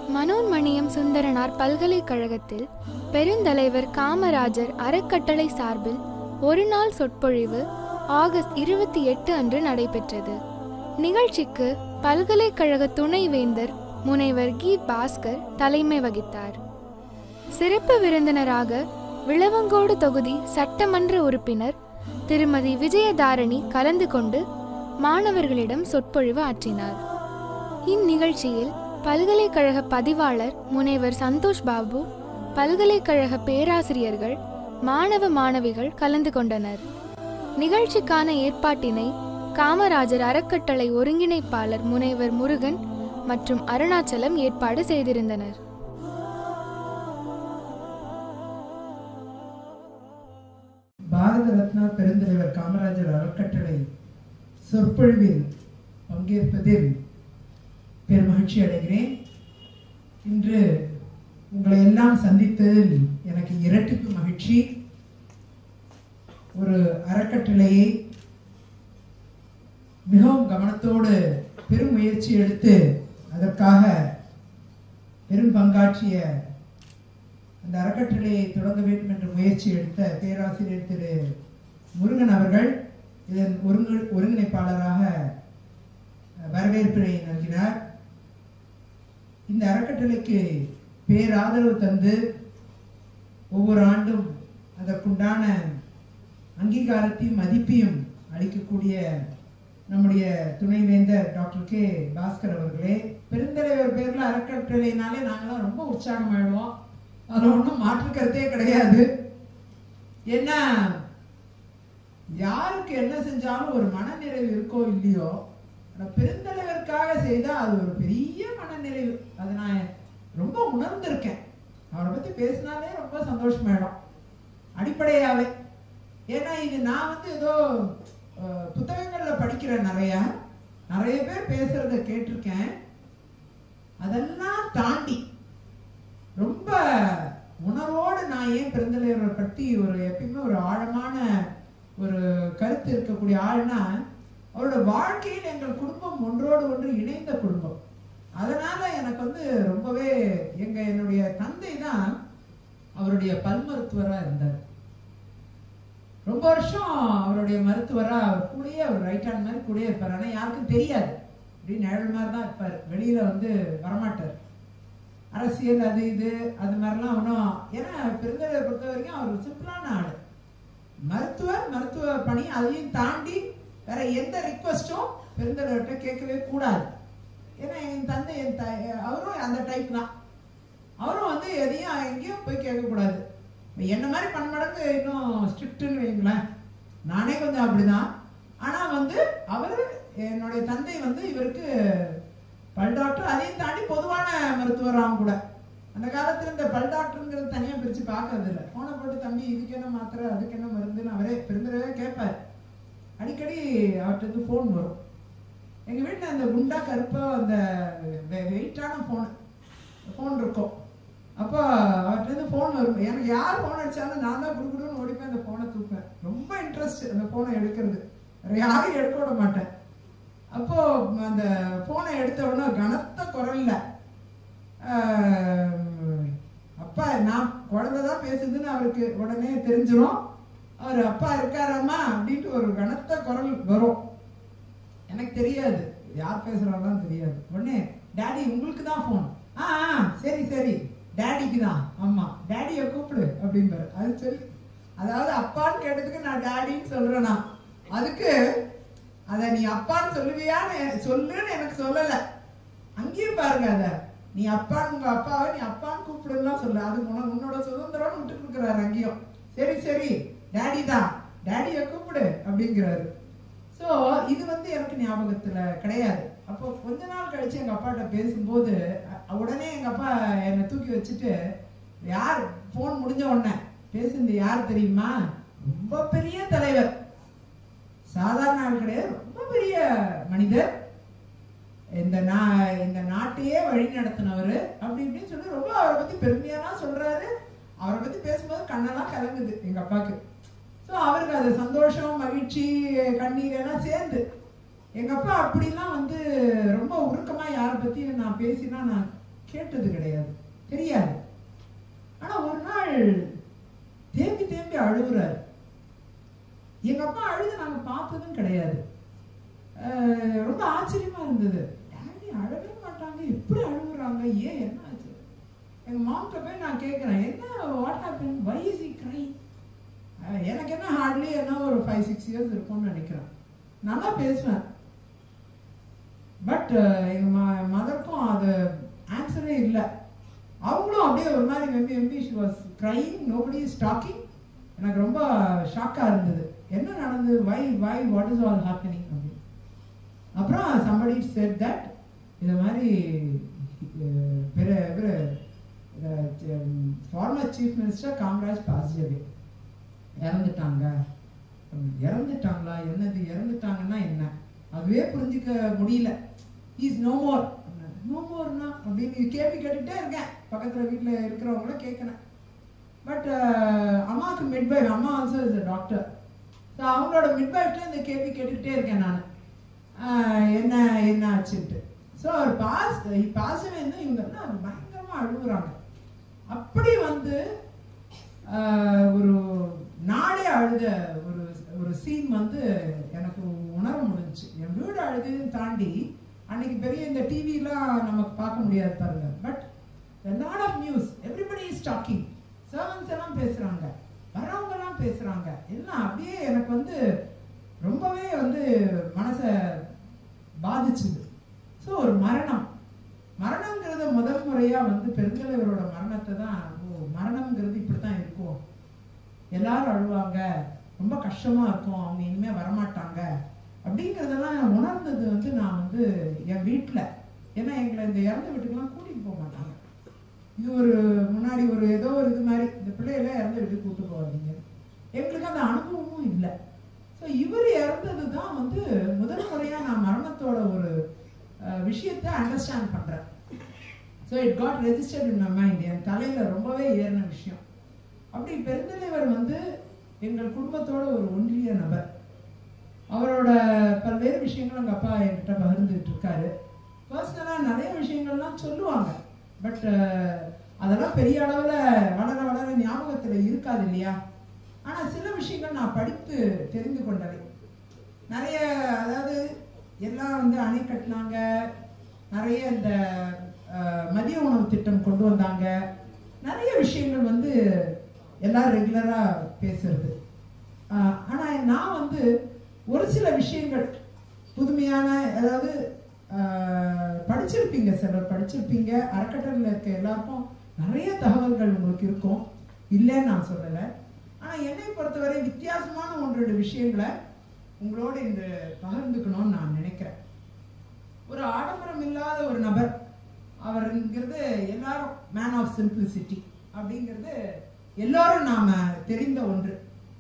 மனோன்மணியம் சுந்தரனார் பல்கலைக்கழகத்தில் பெருந்தலைவர் காமராஜர் அறக்கட்டளை சார்பில் ஒரு நாள் சொற்பொழிவு ஆகஸ்ட் இருபத்தி எட்டு அன்று நடைபெற்றது நிகழ்ச்சிக்கு பல்கலைக்கழக துணைவேந்தர் முனைவர் கி பாஸ்கர் தலைமை வகித்தார் சிறப்பு விருந்தினராக விளவங்கோடு தொகுதி சட்டமன்ற உறுப்பினர் திருமதி விஜயதாரணி கலந்து கொண்டு மாணவர்களிடம் சொற்பொழிவு ஆற்றினார் இந்நிகழ்ச்சியில் பல்கலைக்கழக பதிவாளர் முனைவர் சந்தோஷ் பாபு பல்கலைக்கழக பேராசிரியர்கள் மாணவ மாணவிகள் கலந்து கொண்டனர் நிகழ்ச்சிக்கான ஏற்பாட்டினை காமராஜர் அறக்கட்டளை ஒருங்கிணைப்பாளர் முனைவர் முருகன் மற்றும் அருணாச்சலம் ஏற்பாடு செய்திருந்தனர் பாரத ரத்னா பெருந்தலைவர் காமராஜர் அறக்கட்டளை சொற்பொழிவில் பங்கேற்பதில் பெருமகிழ்ச்சி அடைகிறேன் இன்று உங்களை எல்லாம் சந்தித்ததில் எனக்கு இரட்டிப்பு மகிழ்ச்சி ஒரு அறக்கட்டளையை மிகவும் கவனத்தோடு பெரும் முயற்சி எடுத்து அதற்காக பெரும் பங்காற்றிய அந்த அறக்கட்டளையை தொடங்க வேண்டும் என்ற முயற்சி எடுத்த பேராசிரியர் திரு முருகன் அவர்கள் இதன் ஒருங்கு ஒருங்கிணைப்பாளராக வரவேற்பினை நல்கினார் இந்த அறக்கட்டளைக்கு பேராதரவு தந்து ஒவ்வொரு ஆண்டும் அதற்குண்டான அங்கீகாரத்தையும் மதிப்பையும் அளிக்கக்கூடிய நம்முடைய துணைவேந்தர் டாக்டர் கே பாஸ்கர் அவர்களே பெருந்தலைவர் பேர்ல அறக்கட்டளைனாலே நாங்களாம் ரொம்ப உற்சாகம் ஆயிடுவோம் அதுல ஒன்றும் மாற்று கருத்தே கிடையாது ஏன்னா யாருக்கு என்ன செஞ்சாலும் ஒரு மனநிறைவு இருக்கோ இல்லையோ ஆனா பெருந்தலைவருக்காக செய்தா அது ஒரு பெரிய மனநிறைவு அதை நான் ரொம்ப உணர்ந்திருக்கேன் அவரை பத்தி பேசினாலே ரொம்ப சந்தோஷமாயிடும் அடிப்படையாவே ஏன்னா இது நான் வந்து ஏதோ அஹ், புத்தகங்கள்ல படிக்கிறேன் நிறைய நிறைய பேர் பேசுறத கேட்டிருக்கேன் அதெல்லாம் தாண்டி ரொம்ப உணர்வோடு நான் ஏன் பெருந்தலைவரை பற்றி ஒரு எப்பயுமே ஒரு ஆழமான ஒரு கருத்து இருக்கக்கூடிய ஆள்னா அவரோட வாழ்க்கையில் எங்கள் குடும்பம் ஒன்றோடு ஒன்று இணைந்த குடும்பம் அதனால எனக்கு வந்து ரொம்பவே எங்க என்னுடைய தந்தை தான் அவருடைய பல் மருத்துவரா இருந்தார் ரொம்ப வருஷம் அவருடைய மருத்துவரா அவர் கூடயே அவர் ரைட் ஹேண்ட் மாதிரி கூடயே இருப்பார் ஆனா யாருக்கும் தெரியாது அப்படி நிழல் மாதிரி தான் இருப்பார் வெளியில வந்து வரமாட்டார் அரசியல் அது இது அது மாதிரிலாம் ஒன்றும் ஏன்னா பெருந்தலைவர் பொறுத்த வரைக்கும் அவர் சிம்பிளான ஆள் மருத்துவர் மருத்துவ பணி அதையும் தாண்டி வேற எந்த ரிக்வஸ்டும் பெருந்தலைவர்கிட்ட கேட்கவே கூடாது ஏன்னா என் தந்தை என் த அவரும் அந்த டைப் தான் அவரும் வந்து எதையும் எங்கேயும் போய் கேட்கக்கூடாது இப்ப என்ன மாதிரி பன்மடங்கு இன்னும் ஸ்ட்ரிக்ட்னு வைங்களேன் நானே கொஞ்சம் அப்படிதான் ஆனா வந்து அவர் என்னுடைய தந்தை வந்து இவருக்கு பல் டாக்டர் அதையும் தாண்டி பொதுவான மருத்துவராகவும் கூட அந்த காலத்துல இந்த பல் டாக்டருங்கிறது தனியா பிரிச்சு பார்க்கறது இல்லை போனை போட்டு தம்பி இதுக்கு என்ன மாத்திரை அதுக்கு என்ன மருந்துன்னு அவரே பெருந்தரவே கேட்பார் அடிக்கடி அவர்கிட்ட இருந்து ஃபோன் வரும் எங்க வீட்டுல அந்த குண்டா கருப்பா அந்த வெயிட்டான ஃபோன் ஃபோன் இருக்கும் அப்போ அவர்கிட்ட இருந்து ஃபோன் வரும் எனக்கு யார் ஃபோன் அடிச்சாலும் நான் தான் குடுக்குடுன்னு ஓடிப்பேன் அந்த ஃபோனை தூக்குவேன் ரொம்ப இன்ட்ரெஸ்ட் அந்த ஃபோனை எடுக்கிறது வேற யாரும் எடுக்க விட மாட்டேன் அப்போ அந்த போனை எடுத்த உடனே கனத்த குரல்ல ஆஹ், அப்பா நான் குழந்தை தான் பேசுதுன்னு அவருக்கு உடனே தெரிஞ்சிரும் அவர் அப்பா இருக்காராம்மா அப்படின்ட்டு ஒரு கனத்த குரல் வரும் எனக்கு தெரியாது யார் பேசுறாங்கன்னு தெரியாது உடனே டாடி உங்களுக்கு தான் ஃபோன் ஆ ஆ, சரி சரி டாடிக்கு தான் ஆமா டாடியை கூப்பிடு அப்படிம்பாரு அது சரி அதாவது அப்பான்னு கேட்டதுக்கு நான் டாடின்னு சொல்றேன் நான் அதுக்கு அத நீ அப்பான்னு சொல்லுவியான்னு சொல்லுன்னு எனக்கு சொல்லல அங்கேயும் பாருங்க அத நீ அப்பான்னு உங்க அப்பாவை நீ அப்பான்னு கூப்பிடுலாம் சொல்ல அது உன- உன்னோட சுதந்திரம்னு விட்டு கொடுக்குறாரு அங்கேயும் சரி சரி டாடி தான் டாடியை கூப்பிடு அப்படிங்கிறாரு சோ இது வந்து எனக்கு ஞாபகத்துல கிடையாது அப்போ கொஞ்ச நாள் கழிச்சு எங்க அப்பாட்ட பேசும்போது அ- உடனே எங்க அப்பா என்னை தூக்கி வச்சுட்டு யார் போன் முடிஞ்ச உடனே பேசுனது யார் தெரியுமா ரொம்ப பெரிய தலைவர் சாதாரண ஆள் கிடையாது ரொம்ப பெரிய மனிதர் இந்த நா இந்த நாட்டையே வழி நடத்தினவர் அப்படி இப்படின்னு சொல்லி ரொம்ப அவரை பத்தி பெருமையாலாம் சொல்றாரு அவரை பத்தி பேசும்போது கண்ணெல்லாம் கலங்குது எங்க அப்பாக்கு ஸோ அவருக்கு அது சந்தோஷம் மகிழ்ச்சி கண்ணீர் எல்லாம் சேர்ந்து எங்க அப்பா அப்படிலாம் வந்து ரொம்ப உருக்கமா யாரை பத்தி நான் பேசினா நான் கேட்டது கிடையாது தெரியாது ஆனா ஒரு நாள் தேம்பி தேம்பி அழுகுறாரு எங்க அப்பா அழுது நாங்க பார்த்ததும் கிடையாது அஹ் ரொம்ப ஆச்சரியமா இருந்தது டாடி அழவே மாட்டாங்க எப்படி அழுகுறாங்க ஏன் என்ன ஆச்சு எங்க மாம்கிட்ட போய் நான் கேட்குறேன் என்ன what happen why is he cry எனக்கு என்ன ஹார்ட்லி என்ன ஒரு ஃபைவ் சிக்ஸ் இயர்ஸ் இருக்கும்னு நினைக்கிறேன் நல்லா பேசுவேன் பட் எங்க மதருக்கும் அது ஆன்சரே இல்லை அவங்களும் அப்படியே ஒரு மாதிரி வெம்பி வெம்பி she was crying nobody is talking எனக்கு ரொம்ப ஷாக்காக இருந்தது என்ன நடந்தது why why what is all happening அப்படின்னு அப்புறம் சம்படி செட் தட் இந்த மாதிரி அஹ், பிற இவர் former chief minister Kamaraj positive இறந்துட்டாங்க இறந்துட்டாங்களா என்னது இறந்துட்டாங்கன்னா என்ன அதுவே புரிஞ்சுக்க முடியல இஸ் நோ மோர் நோ மோர்னா அப்படின்னு கேள்வி கேட்டுக்கிட்டே இருக்கேன் பக்கத்தில் வீட்டில் இருக்கிறவங்கள கேட்குறேன் பட் அம்மாவுக்கு மிட்வைஃப் அம்மா ஆல்சோ இஸ் டாக்டர் ஸோ அவங்களோட மிட்வைஃப்ல இந்த கேள்வி கேட்டுக்கிட்டே இருக்கேன் நான் என்ன என்ன ஆச்சுன்ட்டு ஸோ அவர் பாஸ் பாசவே இருந்து இவங்க எல்லாம் பயங்கரமாக அழுகுறாங்க அப்படி வந்து ஆஹ், ஒரு நாடே அழுத ஒரு ஒரு சீன் வந்து எனக்கு உணர முடிஞ்சுச்சு என் வீடு அழுதுன்னு தாண்டி அன்னைக்கு பெரிய இந்த டிவிலாம் நமக்கு பார்க்க முடியாது பாருங்க but lot of news everybody is talking servants எல்லாம் பேசுறாங்க வரவங்க எல்லாம் பேசுறாங்க எல்லாம் அப்படியே எனக்கு வந்து ரொம்பவே வந்து மனசை பாதிச்சுது ஸோ ஒரு மரணம் மரணங்கிறத முதல் முறையா வந்து பெருந்தலைவரோட மரணத்தை தான் ஓ மரணம்ங்கிறது இப்படித்தான் இருக்கும் எல்லாரும் அழுவாங்க ரொம்ப கஷ்டமா இருக்கும் அவங்க இனிமே வரமாட்டாங்க அப்படிங்கிறதெல்லாம் உணர்ந்தது வந்து நான் வந்து என் வீட்டில் ஏன்னா எங்களை இந்த இறந்த வீட்டுக்கெல்லாம் கூட்டிட்டு போக மாட்டாங்க இது ஒரு முன்னாடி ஒரு ஏதோ ஒரு இது மாதிரி இந்த பிள்ளைகளை இறந்த வீட்டுக்கு கூட்டு போவாதீங்க எங்களுக்கு அந்த அனுபவமும் இல்லை ஸோ இவர் இறந்தது தான் வந்து முதல் முறையாக நான் மரணத்தோட ஒரு அஹ், விஷயத்தை அண்டர்ஸ்டாண்ட் பண்ணுறேன் so it got registered in my mind என் தலையில் ரொம்பவே ஏறின விஷயம் அப்படி பெருந்தலைவர் வந்து எங்கள் குடும்பத்தோட ஒரு ஒன்றிய நபர் அவரோட பல்வேறு விஷயங்கள் எங்கள் அப்பா என்கிட்ட பகிர்ந்துட்டு இருக்காரு பர்சனலாக நிறைய விஷயங்கள்லாம் சொல்லுவாங்க பட் அதெல்லாம் பெரிய அளவில் வளர வளர ஞாபகத்தில் இருக்காது இல்லையா ஆனால் சில விஷயங்கள் நான் படித்து தெரிந்து கொண்டவை நிறைய அதாவது எல்லாம் வந்து அணை கட்டினாங்க நிறைய இந்த அஹ், மதிய உணவு திட்டம் கொண்டு வந்தாங்க நிறைய விஷயங்கள் வந்து எல்லாம் ரெகுலராக பேசுறது ஆஹ் ஆனா நான் வந்து ஒரு சில விஷயங்கள் புதுமையான அதாவது ஆஹ் படிச்சிருப்பீங்க சிலர் படிச்சிருப்பீங்க அறக்கட்டளையில் இருக்க எல்லாருக்கும் நிறைய தகவல்கள் உங்களுக்கு இருக்கும் இல்லைன்னு நான் சொல்லலை ஆனா என்னை பொறுத்தவரை வித்தியாசமான ஒன்று ரெண்டு விஷயங்களை உங்களோட இந்த பகிர்ந்துக்கணும்னு நான் நினைக்கிறேன் ஒரு ஆடம்பரம் இல்லாத ஒரு நபர் அவருங்கிறது எல்லாரும் மேன் ஆஃப் சிம்பிளிசிட்டி அப்படிங்கிறது எல்லாரும் நாம தெரிந்த ஒன்று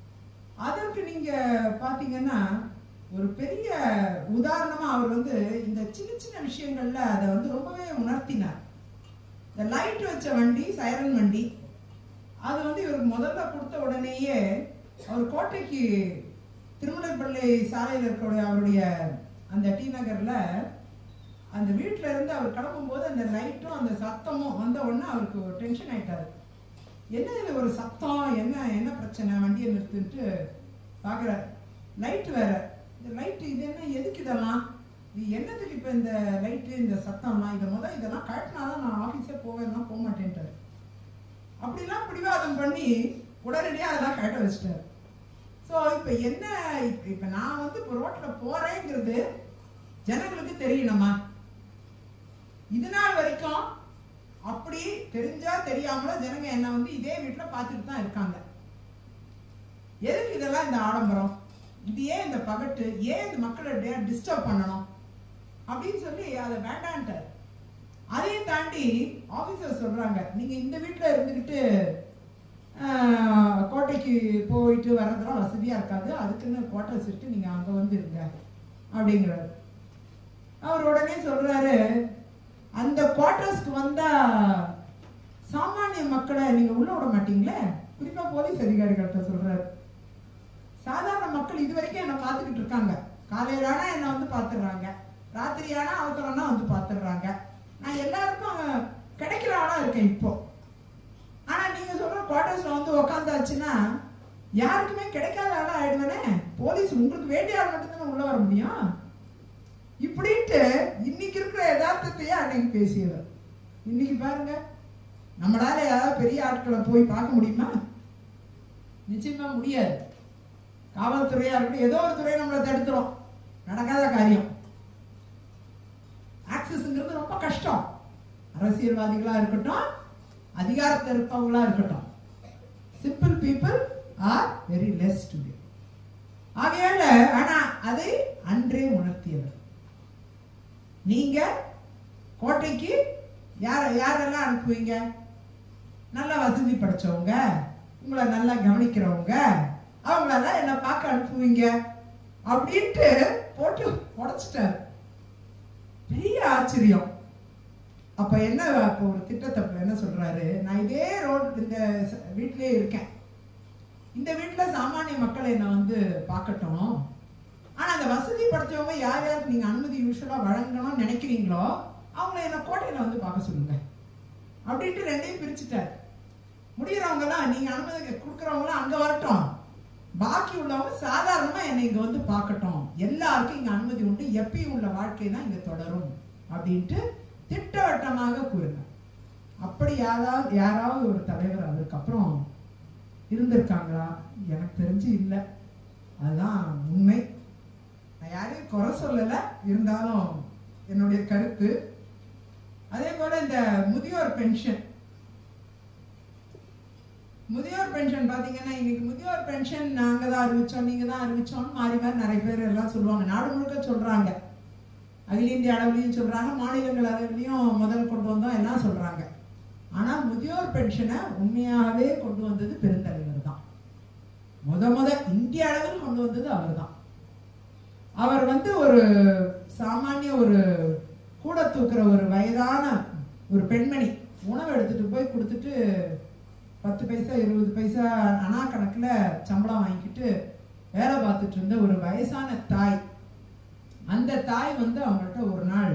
அதற்கு நீங்க பாத்தீங்கன்னா ஒரு பெரிய உதாரணமா அவர் வந்து இந்த சின்ன சின்ன விஷயங்கள்ல அதை வந்து ரொம்பவே உணர்த்தினார் இந்த லைட் வச்ச வண்டி சைரன் வண்டி அது வந்து இவருக்கு முதல்ல கொடுத்த உடனேயே அவர் கோட்டைக்கு திருமணப்பள்ளி சாலையில் இருக்கிற அவருடைய அந்த டி நகர்ல அந்த வீட்ல இருந்து அவர் கிளம்பும்போது அந்த லைட்டும் அந்த சத்தமும் வந்த உடனே அவருக்கு டென்ஷன் ஆயிட்டாரு என்ன இது ஒரு சத்தம் என்ன என்ன பிரச்சனை வண்டியை நிறுத்துன்ட்டு பார்க்குறாரு லைட் வேற இந்த லைட் இது என்ன எதுக்கு இதெல்லாம் இது என்னத்துக்கு இப்போ இந்த லைட்டு இந்த சத்தம்லாம் இதை முதல் இதெல்லாம் கழட்டினாதான் நான் ஆஃபீஸே போவேன்னா போக மாட்டேன்ட்டாரு அப்படிலாம் பிடிவாதம் பண்ணி உடனடியாக அதெல்லாம் கழட்ட வச்சிட்டாரு ஸோ இப்போ என்ன இப்போ இப்போ நான் வந்து இப்போ ரோட்டில் போகிறேங்கிறது ஜனங்களுக்கு தெரியணுமா இது நாள் வரைக்கும் அப்படி தெரிஞ்சா தெரியாமல ஜனங்க என்ன வந்து இதே வீட்டுல பார்த்துட்டு தான் இருக்காங்க எதுக்கு இதெல்லாம் இந்த ஆடம்பரம் இது ஏன் இந்த பகட்டு ஏன் இந்த மக்களை டிஸ்டர்ப் பண்ணணும் அப்படின்னு சொல்லி அதை வேண்டான்ட்டார் அதையும் தாண்டி ஆபீசர் சொல்றாங்க நீங்க இந்த வீட்டுல இருந்துகிட்டு ஆஹ், கோட்டைக்கு போயிட்டு வர்றதெல்லாம் வசதியா இருக்காது அதுக்குன்னு குவார்டர்ஸ் இருக்கு நீங்க அங்க வந்து இருங்க அப்படிங்கிறாரு அவர் உடனே சொல்றாரு அந்த குவார்டர்ஸ்க்கு வந்தா சாமானிய மக்களை நீங்க உள்ள விட மாட்டீங்களே குறிப்பா போலீஸ் அதிகாரிகள்கிட்ட சொல்றாரு சாதாரண மக்கள் இது வரைக்கும் என்ன பார்த்துக்கிட்டு இருக்காங்க காலையில ஆனா என்ன வந்து பார்த்துடுறாங்க ராத்திரி ஆனா அவசரம்னா வந்து பார்த்துடுறாங்க நான் எல்லாருக்கும் கிடைக்கிற ஆளா இருக்கேன் இப்போ ஆனா நீங்க சொல்ற குவார்டர்ஸ்ல வந்து உக்காந்தாச்சுன்னா யாருக்குமே கிடைக்காத ஆளா ஆயிடுவேனே போலீஸ் உங்களுக்கு வேண்டிய ஆள் மட்டும்தானே உள்ள வர முடியும் இப்படின்ட்டு இன்னைக்கு இருக்கிற யதார்த்தத்தையே அன்னைக்கு பேசியவர் இன்னைக்கு பாருங்க நம்மளால யாராவது பெரிய ஆட்களை போய் பார்க்க முடியுமா நிச்சயமா முடியாது காவல்துறையா இருக்கட்டும் ஏதோ ஒரு துறை நம்மளை தடுத்துரும் நடக்காத காரியம் ஆக்சஸ்ங்கிறது ரொம்ப கஷ்டம் அரசியல்வாதிகளா இருக்கட்டும் அதிகாரத்தில் இருப்பவங்களா இருக்கட்டும் simple people are very less today ஆகையால ஆனா அதை அன்றே உணர்த்தியவர் நீங்க கோட்டைக்கு யார யாரெல்லாம் அனுப்புவீங்க நல்ல வசதி படைச்சவங்க உங்களை நல்லா கவனிக்கிறவங்க அவங்களெல்லாம் என்ன பார்க்க அனுப்புவீங்க அப்படின்ட்டு போட்டு உடைச்சிட்டாரு பெரிய ஆச்சரியம் அப்ப என்ன அப்ப ஒரு திட்டத்தை அப்ப என்ன சொல்றாரு நான் இதே ரோடு இந்த ச- வீட்டிலே இருக்கேன் இந்த வீட்டுல சாமானிய மக்களை நான் வந்து பார்க்கட்டும் ஆனா அந்த வசதி படைச்சவங்க யார் யாருக்கு நீங்க அனுமதி யூஸ்வலா வழங்கணும்னு நினைக்கிறீங்களோ அவங்கள என்ன கோட்டையில வந்து பார்க்க சொல்லுங்க அப்படின்ட்டு ரெண்டையும் பிரிச்சுட்டாரு முடியறவங்க எல்லாம் நீங்க அனுமதி கொடுக்கறவங்க எல்லாம் அங்க வரட்டும் பாக்கி உள்ளவங்க சாதாரணமா என்னை இங்க வந்து பார்க்கட்டும் எல்லாருக்கும் இங்க அனுமதி உண்டு எப்பயும் உள்ள வாழ்க்கை தான் இங்க தொடரும் அப்படின்ட்டு திட்டவட்டமாக கூறினார் அப்படி யாராவது யாராவது ஒரு தலைவர் அவருக்கு அப்புறம் இருந்திருக்காங்களா எனக்கு தெரிஞ்சு இல்லை அதுதான் உண்மை நான் யாரையும் குறை சொல்லல இருந்தாலும் என்னுடைய கருத்து அதே போல இந்த முதியோர் பென்ஷன் முதியோர் பென்ஷன் பாத்தீங்கன்னா இன்னைக்கு முதியோர் பென்ஷன் நாங்க தான் அறிவிச்சோம் நீங்க தான் அறிவிச்சோம் மாறி மாறி நிறைய பேர் எல்லாம் சொல்லுவாங்க நாடு முழுக்க சொல்றாங்க அகில இந்திய அளவுலையும் சொல்றாங்க மாநிலங்கள் அளவுலையும் முதல் கொண்டு வந்தோம் எல்லாம் சொல்றாங்க ஆனா முதியோர் பென்ஷனை உண்மையாகவே கொண்டு வந்தது பெருந்தலைவர் தான் முத முத இந்திய அளவில் கொண்டு வந்தது அவர்தான் அவர் வந்து ஒரு சாமானிய ஒரு கூட தூக்குற ஒரு வயதான ஒரு பெண்மணி உணவு எடுத்துட்டு போய் கொடுத்துட்டு பத்து பைசா இருபது பைசா அணா கணக்குல சம்பளம் வாங்கிக்கிட்டு வேலை பார்த்துட்டு இருந்த ஒரு வயசான தாய் அந்த தாய் வந்து அவங்கள்ட்ட ஒரு நாள்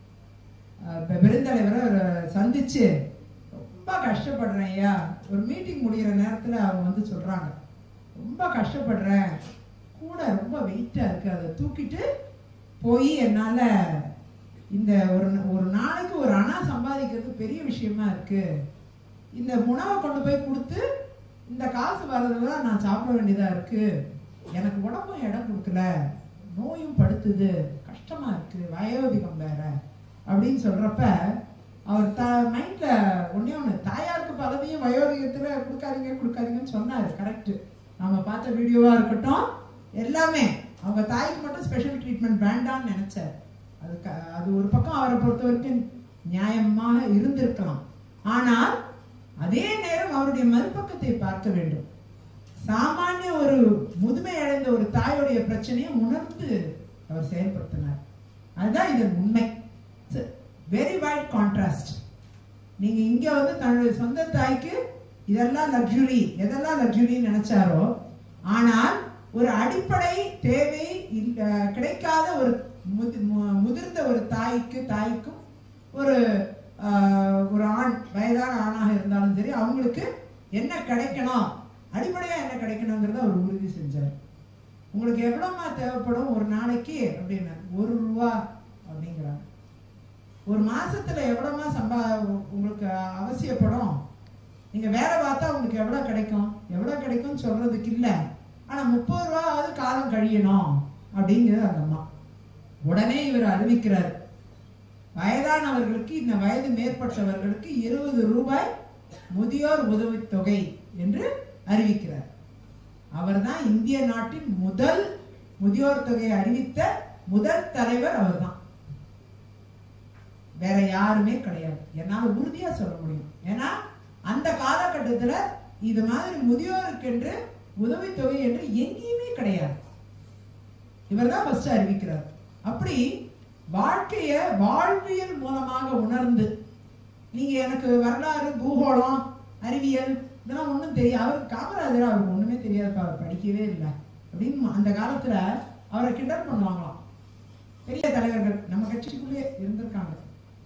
அஹ், பெ- பெருந்தலைவரை ஒரு சந்திச்சு ரொம்ப கஷ்டப்படுறேன் ஐயா ஒரு மீட்டிங் முடியிற நேரத்துல அவங்க வந்து சொல்றாங்க ரொம்ப கஷ்டப்படுறேன் கூட ரொம்ப வெயிட்டா இருக்கு அதை தூக்கிட்டு போய் என்னால இந்த ஒரு ஒரு நாளைக்கு ஒரு அணா சம்பாதிக்கிறது பெரிய விஷயமா இருக்கு இந்த உணவை கொண்டு போய் கொடுத்து இந்த காசு வர்றதுல நான் சாப்பிட வேண்டியதா இருக்கு எனக்கு உடம்பும் இடம் கொடுக்கல நோயும் படுத்துது கஷ்டமா இருக்கு வயோதிகம் வேற அப்படின்னு சொல்றப்ப அவர் த மைண்ட்ல ஒண்ணே ஒண்ணு தாயாருக்கு பதவியும் வயோதிகத்துல கொடுக்காதீங்க கொடுக்காதீங்கன்னு சொன்னாரு கரெக்ட் நாம பார்த்த வீடியோவா இருக்கட்டும் எல்லாமே அவங்க தாய்க்கு மட்டும் ஸ்பெஷல் ட்ரீட்மெண்ட் வேண்டாம்னு நினைச்சார் அது க- அது ஒரு பக்கம் அவரை பொறுத்த வரைக்கும் நியாயமாக இருந்திருக்கலாம் ஆனால் அதே நேரம் அவருடைய மறுபக்கத்தை பார்க்க வேண்டும் சாமானிய ஒரு முதுமை அடைந்த ஒரு தாயுடைய பிரச்சனையை உணர்ந்து அவர் செயல்படுத்தினார் அதுதான் இதன் உண்மை வெரி வைட் கான்ட்ராஸ்ட் நீங்க இங்க வந்து தன்னுடைய சொந்த தாய்க்கு இதெல்லாம் லக்ஸுரி எதெல்லாம் லக்ஸுரின்னு நினைச்சாரோ ஆனால் ஒரு அடிப்படை தேவை இல்ல- கிடைக்காத ஒரு முதி- மு- முதிர்ந்த ஒரு தாய்க்கு தாய்க்கும் ஒரு ஆஹ், ஒரு ஆண் வயதான ஆணாக இருந்தாலும் சரி அவங்களுக்கு என்ன கிடைக்கணும் அடிப்படையா என்ன கிடைக்கணுங்கிறத அவர் உறுதி செஞ்சார் உங்களுக்கு எவ்வளவுமா தேவைப்படும் ஒரு நாளைக்கு அப்படின்னு ஒரு ரூபா அப்படிங்கிறாங்க ஒரு மாசத்துல எவ்வளவுமா சம்பா உங்களுக்கு அவசியப்படும் நீங்க வேலை பார்த்தா உங்களுக்கு எவ்வளவு கிடைக்கும் எவ்வளவு கிடைக்கும்னு சொல்றதுக்கு இல்ல ஆனா முப்பது ரூபாவது காலம் கழியணும் அப்படிங்கிறது அந்த அம்மா உடனே இவர் அறிவிக்கிறார் வயதானவர்களுக்கு இந்த வயது மேற்பட்டவர்களுக்கு இருபது ரூபாய் முதியோர் உதவித்தொகை என்று அறிவிக்கிறார் அவர்தான் இந்திய நாட்டின் முதல் முதியோர் தொகையை அறிவித்த முதல் தலைவர் அவர்தான் வேற யாருமே கிடையாது என்னால உறுதியா சொல்ல முடியும் ஏன்னா அந்த காலகட்டத்துல இது மாதிரி முதியோருக்கு என்று உதவித்தொகை என்று எங்கேயுமே கிடையாது இவர்தான் ஃபர்ஸ்ட் அறிவிக்கிறார் அப்படி வாழ்க்கைய வாழ்வியல் மூலமாக உணர்ந்து நீங்க எனக்கு வரலாறு பூகோளம் அறிவியல் இதெல்லாம் ஒண்ணும் தெரியாது அவர் காமராஜர் அவருக்கு ஒண்ணுமே தெரியாது அவர் படிக்கவே இல்லை அப்படின்னு அந்த காலத்துல அவரை கிண்டல் பண்ணுவாங்களாம் பெரிய தலைவர்கள் நம்ம கட்சிக்குள்ளே இருந்திருக்காங்க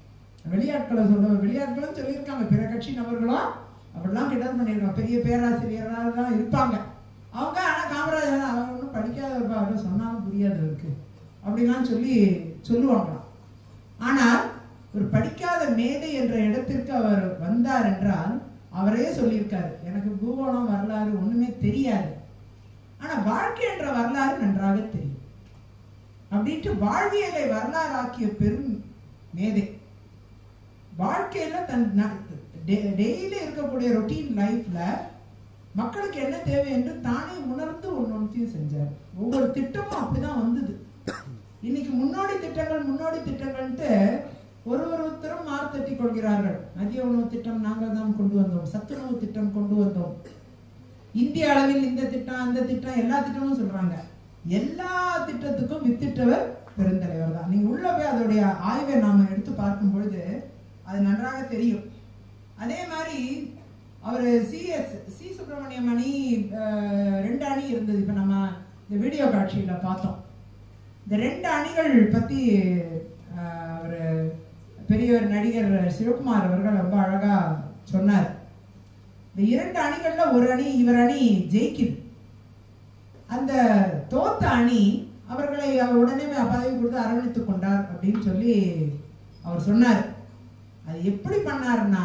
வெளியாட்களை சொல்ல வெளியாட்களும் சொல்லியிருக்காங்க பிற கட்சி நபர்களும் அப்படிலாம் கிண்டல் பண்ணியிருக்காங்க பெரிய பேராசிரியராக தான் இருப்பாங்க அவங்க ஆனால் காமராஜர் அவர் ஒன்றும் படிக்காதவர்ப்பா அவரை சொன்னாலும் புரியாது அவருக்கு அப்படிலாம் சொல்லி சொல்லுவாங்களாம் ஆனால் ஒரு படிக்காத மேதை என்ற இடத்திற்கு அவர் வந்தார் என்றால் அவரே சொல்லியிருக்காரு எனக்கு பூகோளம் வரலாறு ஒண்ணுமே தெரியாது ஆனா வாழ்க்கை என்ற வரலாறு நன்றாக தெரியும் அப்படின்ட்டு வாழ்வியலை வரலாறாக்கிய பெரும் மேதை வாழ்க்கையில தன் டெய்லி இருக்கக்கூடிய ரொட்டீன் லைஃப்ல மக்களுக்கு என்ன தேவை என்று தானே உணர்ந்து ஒன்னொன்றையும் செஞ்சார் ஒவ்வொரு திட்டமும் அப்படிதான் வந்தது இன்னைக்கு முன்னோடி திட்டங்கள் முன்னோடி திட்டங்கள்ட்டு ஒரு ஒருத்தரும் மாறு தட்டி கொள்கிறார்கள் மதிய உணவு திட்டம் நாங்கள் தான் கொண்டு வந்தோம் சத்துணவு திட்டம் கொண்டு வந்தோம் இந்திய அளவில் இந்த திட்டம் அந்த திட்டம் எல்லா திட்டமும் சொல்றாங்க எல்லா திட்டத்துக்கும் வித்திட்டவர் பெருந்தலைவர் தான் நீங்க உள்ள போய் அதோடைய ஆய்வை நாம எடுத்து பார்க்கும் பொழுது அது நன்றாக தெரியும் அதே மாதிரி அவர் சிஎஸ் சி சுப்பிரமணியம் அணி அஹ், ரெண்டு அணி இருந்தது இப்ப நம்ம இந்த வீடியோ காட்சியில பார்த்தோம் இந்த ரெண்டு அணிகள் பத்தி அஹ், அவர் பெரியவர் நடிகர் சிவகுமார் அவர்கள் ரொம்ப அழகா சொன்னார் இந்த இரண்டு அணிகள்ல ஒரு அணி இவர் அணி ஜெயிக்குது அந்த தோத்த அணி அவர்களை அவர் உடனே பதவி கொடுத்து அரவணைத்துக் கொண்டார் அப்படின்னு சொல்லி அவர் சொன்னார் அது எப்படி பண்ணாருன்னா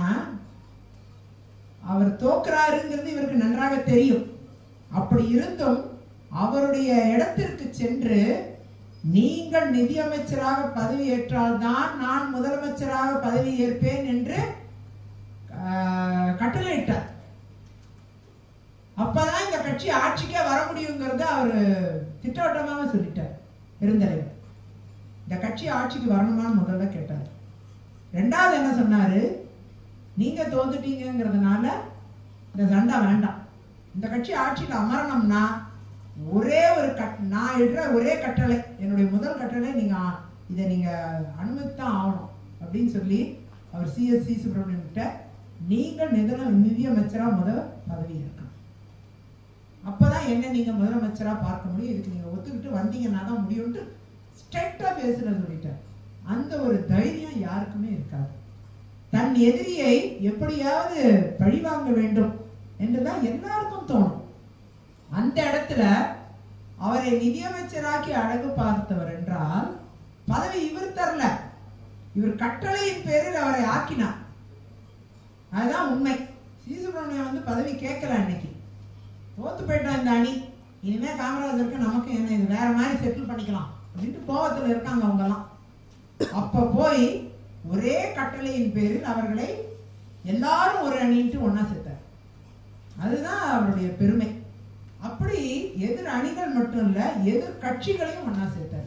அவர் தோக்குறாருங்கிறது இவருக்கு நன்றாக தெரியும் அப்படி இருந்தும் அவருடைய இடத்திற்கு சென்று நீங்கள் நிதியமைச்சராக பதவி ஏற்றால்தான் நான் முதலமைச்சராக பதவி ஏற்பேன் என்று ஆஹ், கட்டளையிட்டார் அப்பதான் இந்த கட்சி ஆட்சிக்கே வர முடியுங்கிறத அவர் திட்டவட்டமாக சொல்லிட்டார் பெருந்தலைவர் இந்த கட்சி ஆட்சிக்கு வரணுமான்னு முதல்ல கேட்டார் ரெண்டாவது என்ன சொன்னாரு நீங்க தோத்துட்டீங்கிறதுனால இந்த சண்டை வேண்டாம் இந்த கட்சி ஆட்சியில் அமரணும்னா ஒரே ஒரு கட் நான் இடுற ஒரே கட்டளை என்னுடைய முதல் கட்டளை நீங்க ஆ- இதை நீங்க அனுமதித்தான் ஆகணும் அப்படின்னு சொல்லி அவர் சிஎஸ்சி சுப்பிரமணியம் கிட்ட நீங்கள் நிதல நிதியமைச்சரா முதல் பதவி இருக்கணும் அப்பதான் என்ன நீங்க முதலமைச்சரா பார்க்க முடியும் இதுக்கு நீங்க ஒத்துக்கிட்டு வந்தீங்கன்னா தான் முடியும்ட்டு ஸ்ட்ரைட்டா பேசுற சொல்லிட்டார் அந்த ஒரு தைரியம் யாருக்குமே இருக்காது தன் எதிரியை எப்படியாவது பழிவாங்க வேண்டும் என்றுதான் எல்லாருக்கும் தோணும் அந்த இடத்துல அவரை நிதியமைச்சராக்கி அழகு பார்த்தவர் என்றால் பதவி இவர் தரல இவர் கட்டளையின் பேரில் அவரை ஆக்கினார் அதுதான் உண்மை சீசுப்ரமணியம் வந்து பதவி கேட்கல அன்னைக்கு தோத்து போயிட்டான் இந்த அணி இனிமே காமராஜருக்கு நமக்கு என்ன இது வேற மாதிரி செட்டில் பண்ணிக்கலாம் அப்படின்ட்டு கோவத்துல இருக்காங்க அவங்க எல்லாம் அப்ப போய் ஒரே கட்டளையின் பேரில் அவர்களை எல்லாரும் ஒரு அணின்ட்டு ஒண்ணா சேர்த்தார் அதுதான் அவருடைய பெருமை அப்படி எதிர் அணிகள் மட்டும் இல்ல எதிர் கட்சிகளையும் ஒண்ணா சேர்த்தார்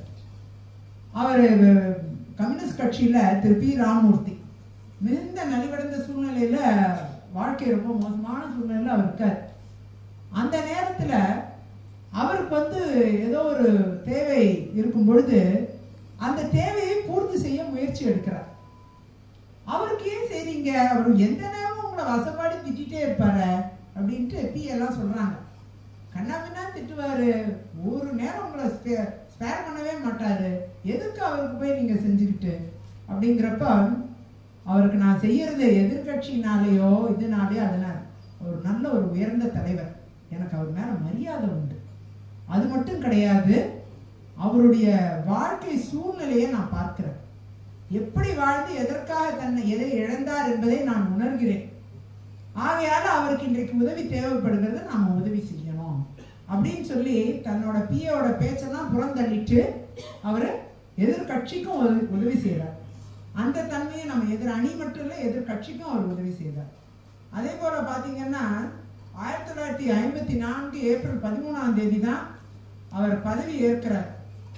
அவர் கம்யூனிஸ்ட் கட்சியில திரு பி ராமமூர்த்தி மிகுந்த நலிவடைந்த சூழ்நிலையில வாழ்க்கை ரொம்ப மோசமான சூழ்நிலையில அவர் இருக்கார் அந்த நேரத்துல அவருக்கு வந்து ஏதோ ஒரு தேவை இருக்கும் பொழுது அந்த தேவையை பூர்த்தி செய்ய முயற்சி எடுக்கிறார் அவருக்கு ஏன் செய்றீங்க அவர் எந்த நேரமும் உங்களை வசப்பாடி திட்டிட்டே இருப்பாரு அப்படின்ட்டு பி எல்லாம் சொல்றாங்க கண்ணாபின்னா திட்டுவாரு ஒரு நேரம் உங்களை ஸ்பேர் பண்ணவே மாட்டாரு எதுக்கு அவருக்கு போய் நீங்க செஞ்சுக்கிட்டு அப்படிங்கிறப்ப அவருக்கு நான் செய்யறது எதிர்கட்சினாலேயோ இதனாலேயோ அதனால ஒரு நல்ல ஒரு உயர்ந்த தலைவர் எனக்கு அவர் மேல மரியாதை உண்டு அது மட்டும் கிடையாது அவருடைய வாழ்க்கை சூழ்நிலையை நான் பார்க்கிறேன் எப்படி வாழ்ந்து எதற்காக தன்னை எதை இழந்தார் என்பதை நான் உணர்கிறேன் ஆகையால அவருக்கு இன்றைக்கு உதவி தேவைப்படுகிறது நாம உதவி செய்யணும் அப்படின்னு சொல்லி தன்னோட பியோட பேச்செல்லாம் புறந்தள்ளிட்டு அவர் எதிர்கட்சிக்கும் உதவி- உதவி செய்கிறார் அந்த தன்மையை நம்ம எதிர் அணி மட்டும் இல்லை எதிர்கட்சிக்கும் அவர் உதவி செய்தார் அதே போல பாத்தீங்கன்னா ஆயிரத்தி தொள்ளாயிரத்தி ஐம்பத்தி நான்கு ஏப்ரல் பதிமூணாம் தேதி தான் அவர் பதவி ஏற்கிறார்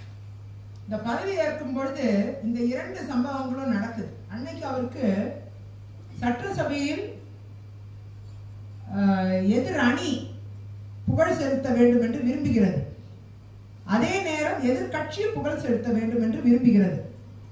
இந்த பதவி ஏற்கும் பொழுது இந்த இரண்டு சம்பவங்களும் நடக்குது அன்னைக்கு அவருக்கு சட்டசபையில் ஆஹ், எதிர் அணி புகழ் செலுத்த வேண்டும் என்று விரும்புகிறது அதே நேரம் எதிர்க்கட்சி புகழ் செலுத்த வேண்டும் என்று விரும்புகிறது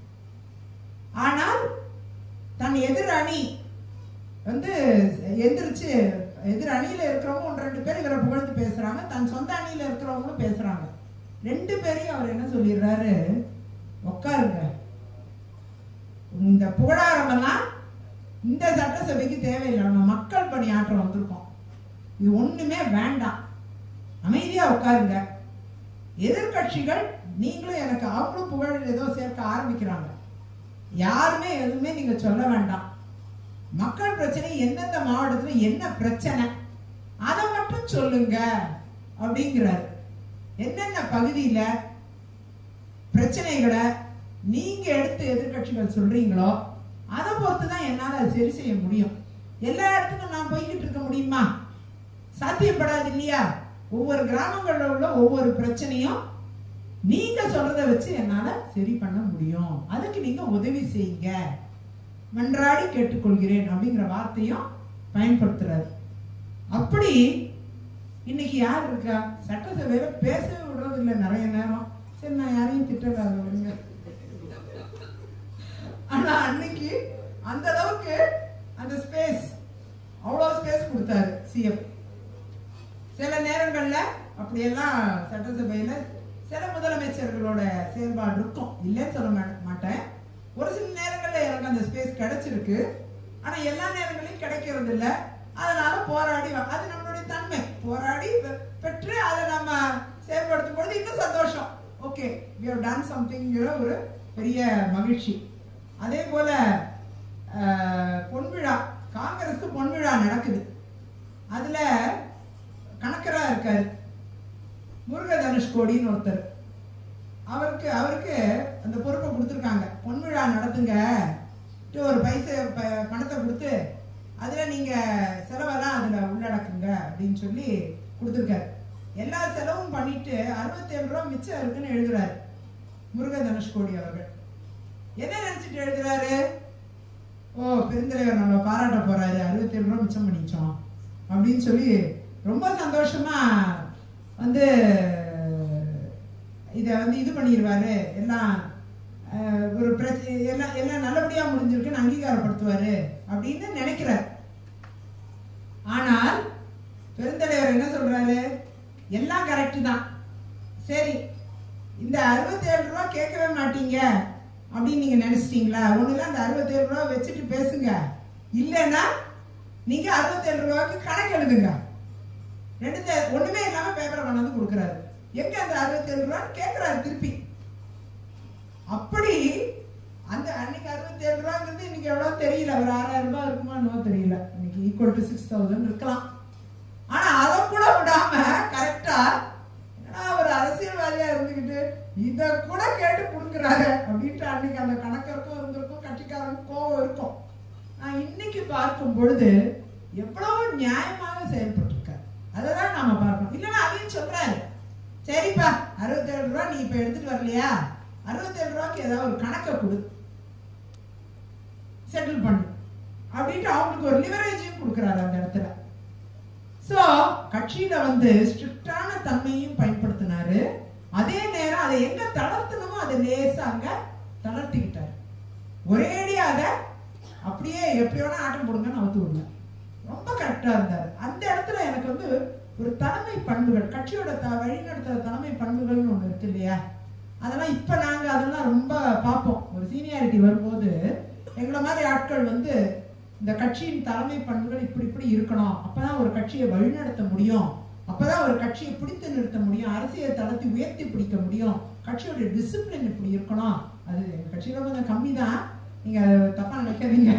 ஆனால் தன் எதிர் அணி வந்து எந்திரிச்சு எதிர் அணியில இருக்கிறவங்க ஒன்று ரெண்டு பேர் இவரை புகழ்ந்து பேசுறாங்க தன் சொந்த அணியில இருக்கிறவங்களும் பேசுறாங்க ரெண்டு பேரையும் அவர் என்ன சொல்லிடுறாரு உட்காருங்க இந்த புகழாரம் எல்லாம் இந்த சட்டசபைக்கு தேவையில்லை நம்ம மக்கள் பணியாற்ற வந்திருக்கோம் இது ஒண்ணுமே வேண்டாம் அமைதியா உட்காருங்க எதிர்க்கட்சிகள் நீங்களும் எனக்கு அவங்களும் புகழ் ஏதோ சேர்க்க ஆரம்பிக்கிறாங்க யாருமே எதுவுமே நீங்க சொல்ல வேண்டாம் மக்கள் பிரச்சனை எந்தெந்த மாவட்டத்துல என்ன பிரச்சனை அதை மட்டும் சொல்லுங்க அப்படிங்கிறாரு என்னென்ன பகுதியில பிரச்சனைகளை நீங்க எடுத்து எதிர்க்கட்சிகள் சொல்றீங்களோ அதை பொறுத்து தான் என்னால அதை சரி செய்ய முடியும் எல்லா இடத்துக்கும் நான் போய்கிட்டு இருக்க முடியுமா சாத்தியப்படாது இல்லையா ஒவ்வொரு கிராமங்கள்ல உள்ள ஒவ்வொரு பிரச்சனையும் நீங்க சொல்றத வச்சு என்னால சரி பண்ண முடியும் அதுக்கு நீங்க உதவி செய்யுங்க மன்றாடி கேட்டுக்கொள்கிறேன் அப்படிங்கிற வார்த்தையும் பயன்படுத்துறாரு அப்படி இன்னைக்கு யார் இருக்கா சட்டசபையில பேசவே விடுறது இல்லை நிறைய நேரம் சரி நான் யாரையும் திட்டல அதை விடுங்க ஆனா அன்னைக்கு அந்த அளவுக்கு அந்த ஸ்பேஸ் அவ்வளோ ஸ்பேஸ் கொடுத்தாரு சிஎம் சில நேரங்கள்ல அப்படியெல்லாம் சட்டசபையில சில முதலமைச்சர்களோட செயல்பாடு இருக்கும் இல்லைன்னு சொல்ல மா- மாட்டேன் ஒரு சில நேரங்கள்ல எனக்கு அந்த ஸ்பேஸ் கிடைச்சிருக்கு ஆனா எல்லா நேரங்களையும் கிடைக்கிறது இல்ல அதனால போராடி வ- அது நம்மளுடைய தன்மை போராடி பெ- பெற்று அதை நம்ம செயல்படுத்தும் பொழுது இன்னும் சந்தோஷம் ஓகே we have done somethingங்கிற ஒரு பெரிய மகிழ்ச்சி அதே போல அஹ், பொன்விழா காங்கிரஸ்க்கு பொன்விழா நடக்குது அதுல கணக்கரா இருக்காரு முருக தனுஷ்கோடின்னு ஒருத்தர் அவருக்கு அவருக்கு அந்த பொறுப்பை கொடுத்துருக்காங்க பொன்விழா நடத்துங்க ட்டு ஒரு பைசா ப- பணத்தை கொடுத்து அதுல நீங்க செலவெல்லாம் அதுல உள்ளடக்குங்க அப்படின்னு சொல்லி கொடுத்துருக்காரு எல்லா செலவும் பண்ணிட்டு அறுபத்தேழு ரூபா மிச்சம் இருக்குன்னு எழுதுறாரு முருக தனுஷ்கோடி அவர்கள் என்ன நினைச்சிட்டு எழுதுறாரு ஓ பெருந்தலைவர் நம்ம பாராட்ட போறாரு அறுபத்தேழு ரூபா மிச்சம் பண்ணிச்சோம் அப்படின்னு சொல்லி ரொம்ப சந்தோஷமா வந்து இதை வந்து இது பண்ணிடுவாரு எல்லாம் அஹ், ஒரு பிரச்சனை எல்லாம் எல்லாம் நல்லபடியா முடிஞ்சிருக்குன்னு அங்கீகாரப்படுத்துவாரு அப்படின்னு நினைக்கிறார் ஆனால் பெருந்தலைவர் என்ன சொல்றாரு எல்லாம் கரெக்ட் தான் சரி இந்த அறுபத்தேழு ரூபா கேட்கவே மாட்டீங்க அப்படின்னு நீங்க நினைச்சிட்டீங்களா ஒண்ணுல அந்த அறுபத்தேழு ரூபா வச்சுட்டு பேசுங்க இல்லைன்னா நீங்க அறுபத்தேழு ரூபாய்க்கு கணக்கு எழுதுங்க ரெண்டு தே- ஒண்ணுமே இல்லாம பேப்பரை கொண்டாந்து கொடுக்குறாரு எங்க அந்த அறுபத்தேழு ரூபான்னு கேட்கிறாரு திருப்பி அப்படி அந்த அன்னைக்கு அறுபத்தேழு ரூபாங்கிறது இன்னைக்கு எவ்வளவு தெரியல ஒரு ஆறாயிரம் ரூபாய் இருக்குமா என்னவோ தெரியல இன்னைக்கு ஈக்குவல் டு சிக்ஸ் தௌசண்ட் இருக்கலாம் ஆனா அதை கூட விடாம கரெக்டா ஒரு அரசியல்வாதியா இருந்துகிட்டு இத கூட கேட்டு கொடுக்குறாரு அப்படின்ட்டு அன்னைக்கு அந்த கணக்கருக்கும் இருந்திருக்கும் கட்சிக்காரனுக்கும் கோவம் இருக்கும் நான் இன்னைக்கு பார்க்கும் பொழுது எவ்வளவு நியாயமாக செயல்பட்டிருக்காரு அதை தான் நாம பார்க்கணும் இல்லைன்னா அதையும் சொல்றாரு சரிப்பா அறுபத்தேழு ரூபா நீ இப்ப எடுத்துட்டு வரலையா அறுபத்தேழு ரூபாய்க்கு ஏதாவது ஒரு கணக்கை கொடு செட்டில் பண்ணு அப்படின்ட்டு அவங்களுக்கு ஒரு லிவரேஜையும் கொடுக்குறாரு அந்த இடத்துல சோ கட்சியில வந்து ஸ்ட்ரிக்டான தன்மையும் பயன்படுத்தினாரு அதே நேரம் அதை எங்க தளர்த்தணுமோ அதை லேசா அங்க தளர்த்திக்கிட்டாரு ஒரேடியா அதை அப்படியே எப்படி வேணா ஆட்டம் போடுங்கன்னு அவுத்து விடல ரொம்ப கரெக்டா இருந்தாரு அந்த இடத்துல எனக்கு வந்து ஒரு தலைமை பண்புகள் கட்சியோட த வழிநடத்துற தலைமை பண்புகள்னு ஒண்ணு இருக்கு இல்லையா அதெல்லாம் இப்ப நாங்க அதெல்லாம் ரொம்ப பார்ப்போம் ஒரு சீனியாரிட்டி வரும்போது எங்களை மாதிரி ஆட்கள் வந்து இந்த கட்சியின் தலைமை பண்புகள் இப்படி இப்படி இருக்கணும் அப்பதான் ஒரு கட்சியை வழிநடத்த முடியும் அப்பதான் ஒரு கட்சியை பிடித்து நிறுத்த முடியும் அரசியல் தளத்தை உயர்த்தி பிடிக்க முடியும் கட்சியோட டிசிப்ளின் இப்படி இருக்கணும் அது எங்க கட்சியில கொஞ்சம் கம்மி தான் நீங்க தப்பா நினைக்காதீங்க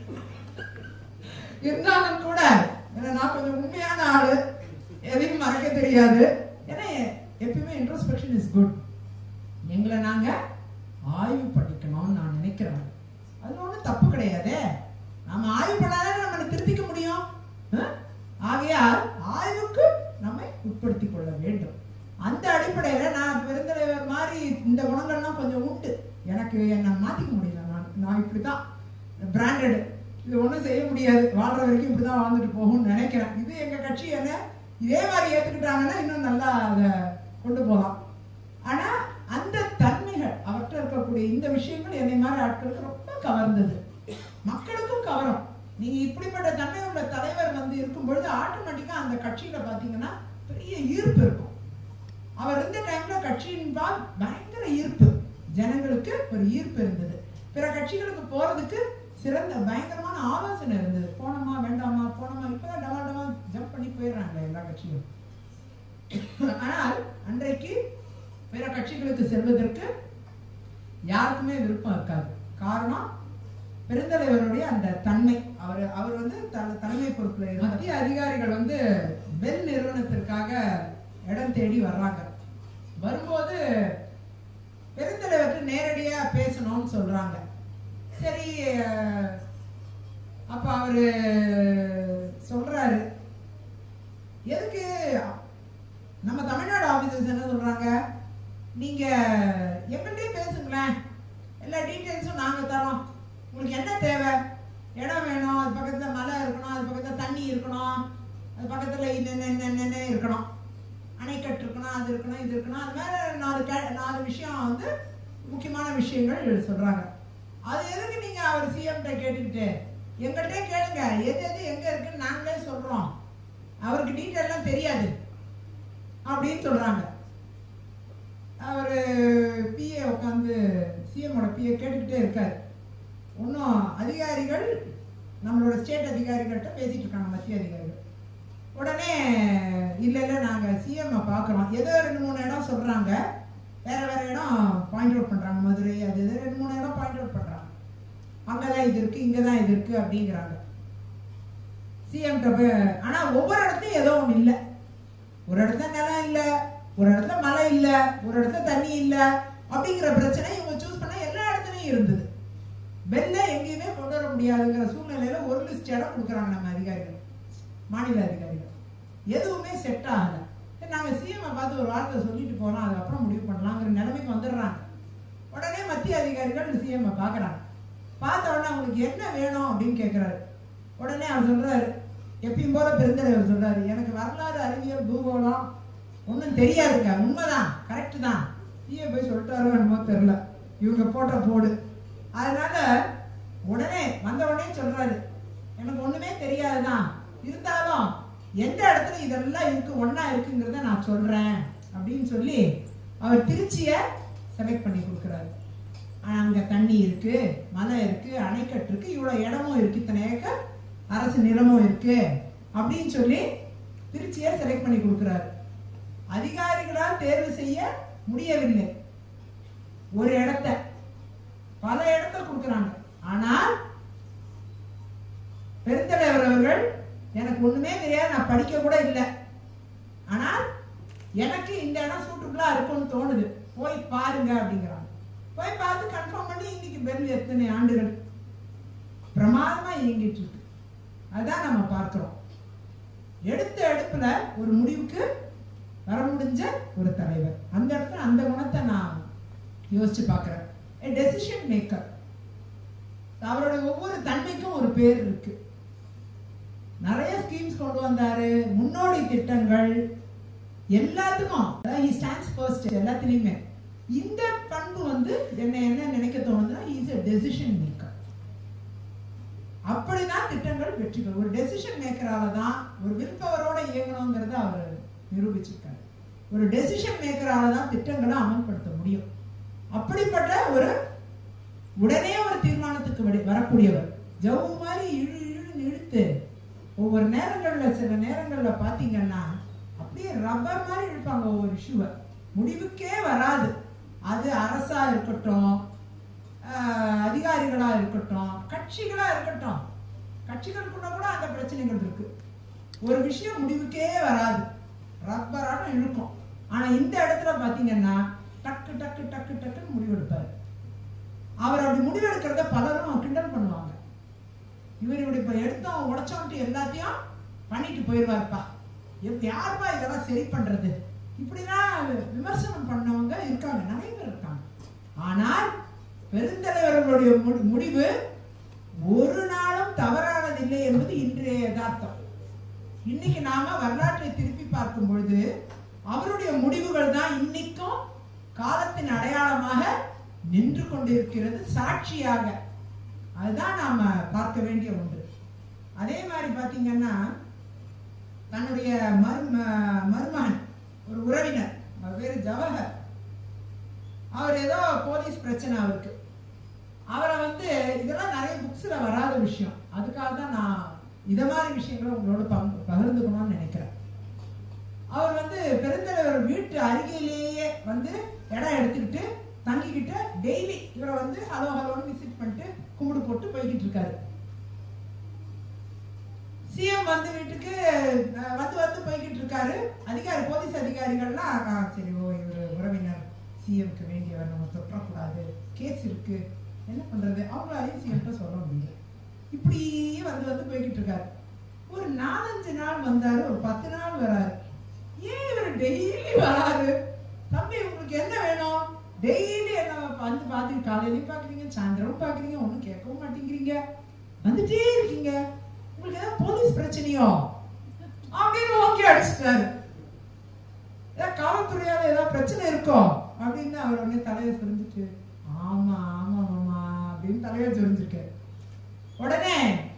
இருந்தாலும் கூட ஏன்னா நான் கொஞ்சம் உண்மையான ஆளு எதையும் மறைக்க தெரியாது ஏன்னா எப்பயுமே இன்ட்ரோஸ்பெக்ஷன் இஸ் குட் எங்களை நாங்க ஆய்வு பண்ணிக்கணும்னு நான் நினைக்கிறேன் அதுல ஒண்ணும் தப்பு கிடையாதே நாம ஆய்வு பண்ணாதான் நம்ம திருத்திக்க முடியும் அஹ்? ஆகையால் ஆய்வுக்கு நம்மை உட்படுத்திக் கொள்ள வேண்டும் அந்த அடிப்படையில நான் பெருந்தலைவர் மாதிரி இந்த குணங்கள்லாம் கொஞ்சம் உண்டு எனக்கு என்னை மாத்திக்க முடியல நான் நான் இப்படிதான் பிராண்டட் இது ஒண்ணும் செய்ய முடியாது வாழ்ற வரைக்கும் இப்படிதான் வாழ்ந்துட்டு போகும்னு நினைக்கிறேன் இது எங்க கட்சி என்ன இதே மாதிரி ஏத்துக்கிட்டாங்கன்னா இன்னும் நல்லா அதை கொண்டு போகலாம் ஆனா அந்த தன்மைகள் அவர்கிட்ட இருக்கக்கூடிய இந்த விஷயங்கள் என்னை மாதிரி ஆட்களுக்கு ரொம்ப கவர்ந்தது மக்களுக்கும் கவரும் நீங்க இப்படிப்பட்ட தன்மை உள்ள தலைவர் வந்து இருக்கும் பொழுது ஆட்டோமேட்டிக்கா அந்த கட்சியில பாத்தீங்கன்னா பெரிய ஈர்ப்பு இருக்கும் அவர் இருந்த டைம்ல கட்சியின் பால் பயங்கர ஈர்ப்பு ஜனங்களுக்கு ஒரு ஈர்ப்பு இருந்தது பிற கட்சிகளுக்கு போறதுக்கு சிறந்த பயங்கரமான ஆலோசனை இருந்தது போனோமா வேண்டாமா போனோமா இப்பதான் டமா டமா ஜம்ப் பண்ணி போயிடுறாங்க எல்லா கட்சியும் ஆனால் அன்றைக்கு பிற கட்சிகளுக்கு செல்வதற்கு யாருக்குமே விருப்பம் இருக்காது காரணம் பெருந்தலைவருடைய அந்த தன்மை அவர் அவர் வந்து த- தலைமை பொறுப்புல இருந்த மத்திய அதிகாரிகள் வந்து பெல் நிறுவனத்திற்காக இடம் தேடி வர்றாங்க வரும்போது பெருந்தலைவர்கிட்ட நேரடியா பேசணும்னு சொல்றாங்க சரி அஹ், அப்ப அவரு சொல்றாரு எதுக்கு நம்ம தமிழ்நாடு ஆபீசர்ஸ் என்ன சொல்றாங்க நீங்க எங்கள்கிட்டயே பேசுங்களேன் எல்லா டீட்டெயில்ஸும் நாங்க தரோம் உங்களுக்கு என்ன தேவை இடம் வேணும் அது பக்கத்துல மலை இருக்கணும் அது பக்கத்துல தண்ணி இருக்கணும் அது பக்கத்துல என்னென்ன என்னென்ன இருக்கணும் அணைக்கட்டு இருக்கணும் அது இருக்கணும் இது இருக்கணும் அது மாதிரி நாலு கே- நாலு விஷயம் வந்து முக்கியமான விஷயங்கள் சொல்றாங்க அது எதுக்கு நீங்க அவர் சிஎம் கேட்டுக்கிட்டு எங்கள்கிட்ட கேளுங்க எது எது எங்க இருக்குன்னு நாங்களே சொல்றோம் அவருக்கு டீட்டெயிலாம் தெரியாது அப்படின்னு சொல்றாங்க அவர் பிஏ உட்காந்து சிஎம்மோட பிஏ கேட்டுக்கிட்டே இருக்காரு ஒன்றும் அதிகாரிகள் நம்மளோட ஸ்டேட் அதிகாரிகள்கிட்ட பேசிட்டு இருக்காங்க மத்திய அதிகாரிகள் உடனே இல்லை இல்லை நாங்கள் சிஎம்ஐ பார்க்குறோம் ஏதோ ரெண்டு மூணு இடம் சொல்கிறாங்க வேற வேற இடம் பாயிண்ட் அவுட் பண்ணுறாங்க மதுரை அது இது ரெண்டு மூணு இடம் பாயிண்ட் அவுட் பண்ணுறாங்க அங்கே தான் இது இருக்குது இங்கே தான் இது இருக்குது அப்படிங்கிறாங்க சிஎம் போய் ஆனால் ஒவ்வொரு இடத்துலையும் ஏதோ ஒன்று இல்லை ஒரு இடத்துல நிலம் இல்லை ஒரு இடத்துல மழை இல்லை ஒரு இடத்துல தண்ணி இல்லை அப்படிங்கிற பிரச்சனை இவங்க சூஸ் பண்ண எல்லா இடத்துலையும் இருந்தது வெள்ள எங்கேயுமே கொண்டு வர முடியாதுங்கிற சூழ்நிலையில ஒரு லிஸ்ட் இடம் கொடுக்குறாங்க நம்ம அதிகாரிகள் மாநில அதிகாரிகள் எதுவுமே செட் ஆகல சரி, நாங்க சிஎம் பார்த்து ஒரு வார்த்தை சொல்லிட்டு போறோம் அதுக்கப்புறம் முடிவு பண்ணலாங்கிற நிலைமைக்கு வந்துடுறாங்க உடனே மத்திய அதிகாரிகள் சிஎம் பார்க்கறாங்க பார்த்த உடனே அவங்களுக்கு என்ன வேணும் அப்படின்னு கேட்குறாரு உடனே அவர் சொல்றாரு எப்பயும் போல பெருந்தலைவர் சொல்றாரு எனக்கு வரலாறு அறிவியல் பூகோளம் ஒன்றும் தெரியாதுங்க உண்மைதான் கரெக்டு தான் சிஏ போய் சொல்லிட்டாரோ என்னமோ தெரில இவங்க போட்ட போடு அதனால உடனே வந்த உடனே சொல்றாரு எனக்கு ஒண்ணுமே தெரியாதுதான் இருந்தாலும் எந்த இடத்துல இதெல்லாம் இருக்கு ஒண்ணா இருக்குங்கிறத நான் சொல்றேன் அப்படின்னு சொல்லி அவர் திருச்சிய செலக்ட் பண்ணி கொடுக்குறாரு ஆனா, அங்க தண்ணி இருக்கு மலை இருக்கு அணைக்கட்டு இருக்கு இவ்வளவு இடமும் இருக்கு இத்தனை ஏக்கர் அரசு நிலமும் இருக்கு அப்படின்னு சொல்லி திருச்சியை செலக்ட் பண்ணி கொடுக்குறாரு அதிகாரிகளால் தேர்வு செய்ய முடியவில்லை ஒரு இடத்த பல இடத்த கொடுக்குறாங்க ஆனால் பெருந்தலைவர் அவர்கள் எனக்கு ஒண்ணுமே தெரியாது நான் படிக்க கூட இல்லை ஆனால் எனக்கு இந்த இடம் சூட்டுக்குள்ளா இருக்கும்னு தோணுது போய் பாருங்க அப்படிங்கிறாங்க போய் பார்த்து கன்ஃபார்ம் பண்ணி இன்னைக்கு பெல் எத்தனை ஆண்டுகள் பிரமாதமா இயங்கிட்டு இருக்கு அதான் நம்ம பார்க்கிறோம் எடுத்த எடுப்புல ஒரு முடிவுக்கு வர முடிஞ்ச ஒரு தலைவர் அந்த இடத்துல அந்த குணத்தை நான் யோசிச்சு பார்க்கிறேன் டெசிஷன் மேக்கர் அவரோட ஒவ்வொரு தன்மைக்கும் ஒரு பேர் இருக்கு நிறைய ஸ்கீம்ஸ் கொண்டு வந்தாரு முன்னோடி திட்டங்கள் எல்லாத்துக்கும் ஹி ஸ்டாண்ட்ஸ் ஃபர்ஸ்ட் எல்லாத்துலயுமே இந்த பண்பு வந்து என்ன என்ன நினைக்க தோணுதுன்னா இஸ் a டெசிஷன் மேக்கர் அப்படிதான் திட்டங்கள் வெற்றி பெறும் ஒரு டெசிஷன் மேக்கரால தான் ஒரு விருப்பவரோட இயங்கணுங்கிறத அவர் நிரூபிச்சிருக்காரு ஒரு டெசிஷன் மேக்கரால தான் திட்டங்களை அமல்படுத்த முடியும் அப்படிப்பட்ட ஒரு உடனே ஒரு தீர்மானத்துக்கு வடி- வரக்கூடியவர் ஜவு மாதிரி இழு இழுன்னு இழுத்து ஒவ்வொரு நேரங்கள்ல சில நேரங்கள்ல பாத்தீங்கன்னா அப்படியே ரப்பர் மாதிரி இழுப்பாங்க ஒவ்வொரு இஷ்யூவை முடிவுக்கே வராது அது அரசா இருக்கட்டும் ஆஹ், அதிகாரிகளா இருக்கட்டும் கட்சிகளா இருக்கட்டும் கட்சிகளுக்குள்ள கூட அந்த பிரச்சனைகள் இருக்கு ஒரு விஷயம் முடிவுக்கே வராது ரப்பராட்டம் இழுக்கும் ஆனா இந்த இடத்துல பாத்தீங்கன்னா டக்கு டக்கு டக்கு டக்குன்னு முடிவெடுப்பாரு அவர் அப்படி முடிவெடுக்கிறத பலரும் கிண்டல் பண்ணுவாங்க இவர் இப்படி இப்ப எடுத்தோம் உடைச்சோன்ட்டு எல்லாத்தையும் பண்ணிட்டு போயிடுவார்ப்பா எப் யாருப்பா இதெல்லாம் சரி பண்றது இப்படிலாம் விமர்சனம் பண்ணவங்க இருக்காங்க நிறைய பேர் இருக்காங்க ஆனால் பெருந்தலைவர்களுடைய மு- முடிவு ஒரு நாளும் தவறானதில்லை என்பது இன்றைய யதார்த்தம் இன்னைக்கு நாம வரலாற்றை திருப்பி பார்க்கும் பொழுது அவருடைய முடிவுகள் தான் இன்னைக்கும் காலத்தின் அடையாளமாக நின்று கொண்டிருக்கிறது சாட்சியாக அதுதான் நாம பார்க்க வேண்டிய ஒன்று அதே மாதிரி பாத்தீங்கன்னா தன்னுடைய மரும மருமகன் ஒரு உறவினர் அவர் பேரு ஜவஹர் அவர் ஏதோ போலீஸ் பிரச்சனை அவருக்கு அவரை வந்து இதெல்லாம் நிறைய புக்ஸ்ல வராத விஷயம் அதுக்காக தான் நான் இத மாதிரி விஷயங்களை உங்களோட பங்கு பகிர்ந்துக்கணும்னு நினைக்கிறேன் அவர் வந்து பெருந்தலைவர் வீட்டு அருகிலேயே வந்து இடம் எடுத்துக்கிட்டு தங்கிக்கிட்டு டெய்லி இவரை வந்து ஹலோ ஹலோன்னு விசிட் பண்ணிட்டு கும்பிடு போட்டு போய்கிட்டு இருக்காரு சிஎம் வந்து வீட்டுக்கு அஹ், வந்து வந்து போய்கிட்டு இருக்காரு அதிகாரி போலீஸ் அதிகாரிகள்லாம் "ஆ, சரி ஓ இவர் உறவினர் சிஎம்க்கு வேண்டியவர் நம்ம தொற்றக்கூடாது கேஸ் இருக்கு என்ன பண்றது அவங்களாலையும் சிஎம்கிட்ட சொல்ல முடியல இப்படி வந்து வந்து போய்கிட்டு இருக்காரு ஒரு நாலஞ்சு நாள் வந்தாரு ஒரு பத்து நாள் வராரு ஏன் இவர் டெய்லி வராரு தம்பி உங்களுக்கு என்ன வேணும் டெய்லி என்ன வந்து பார்த்து காலையிலயும் பாக்குறீங்க சாயந்தரமும் பாக்குறீங்க ஒண்ணும் கேட்கவும் மாட்டேங்கிறீங்க வந்துட்டே இருக்கீங்க உங்களுக்கு ஏதாவது போலீஸ் பிரச்சனையோ அப்படின்னு ஓகே அடிச்சிட்டாரு ஏதாவது காவல்துறையால ஏதாவது பிரச்சனை இருக்கோ அப்படின்னு அவர் உடனே தலையை சொரிஞ்சிட்டு ஆமா ஆமா ஆமா அப்படின்னு தலையை சொரிஞ்சிருக்காரு உடனே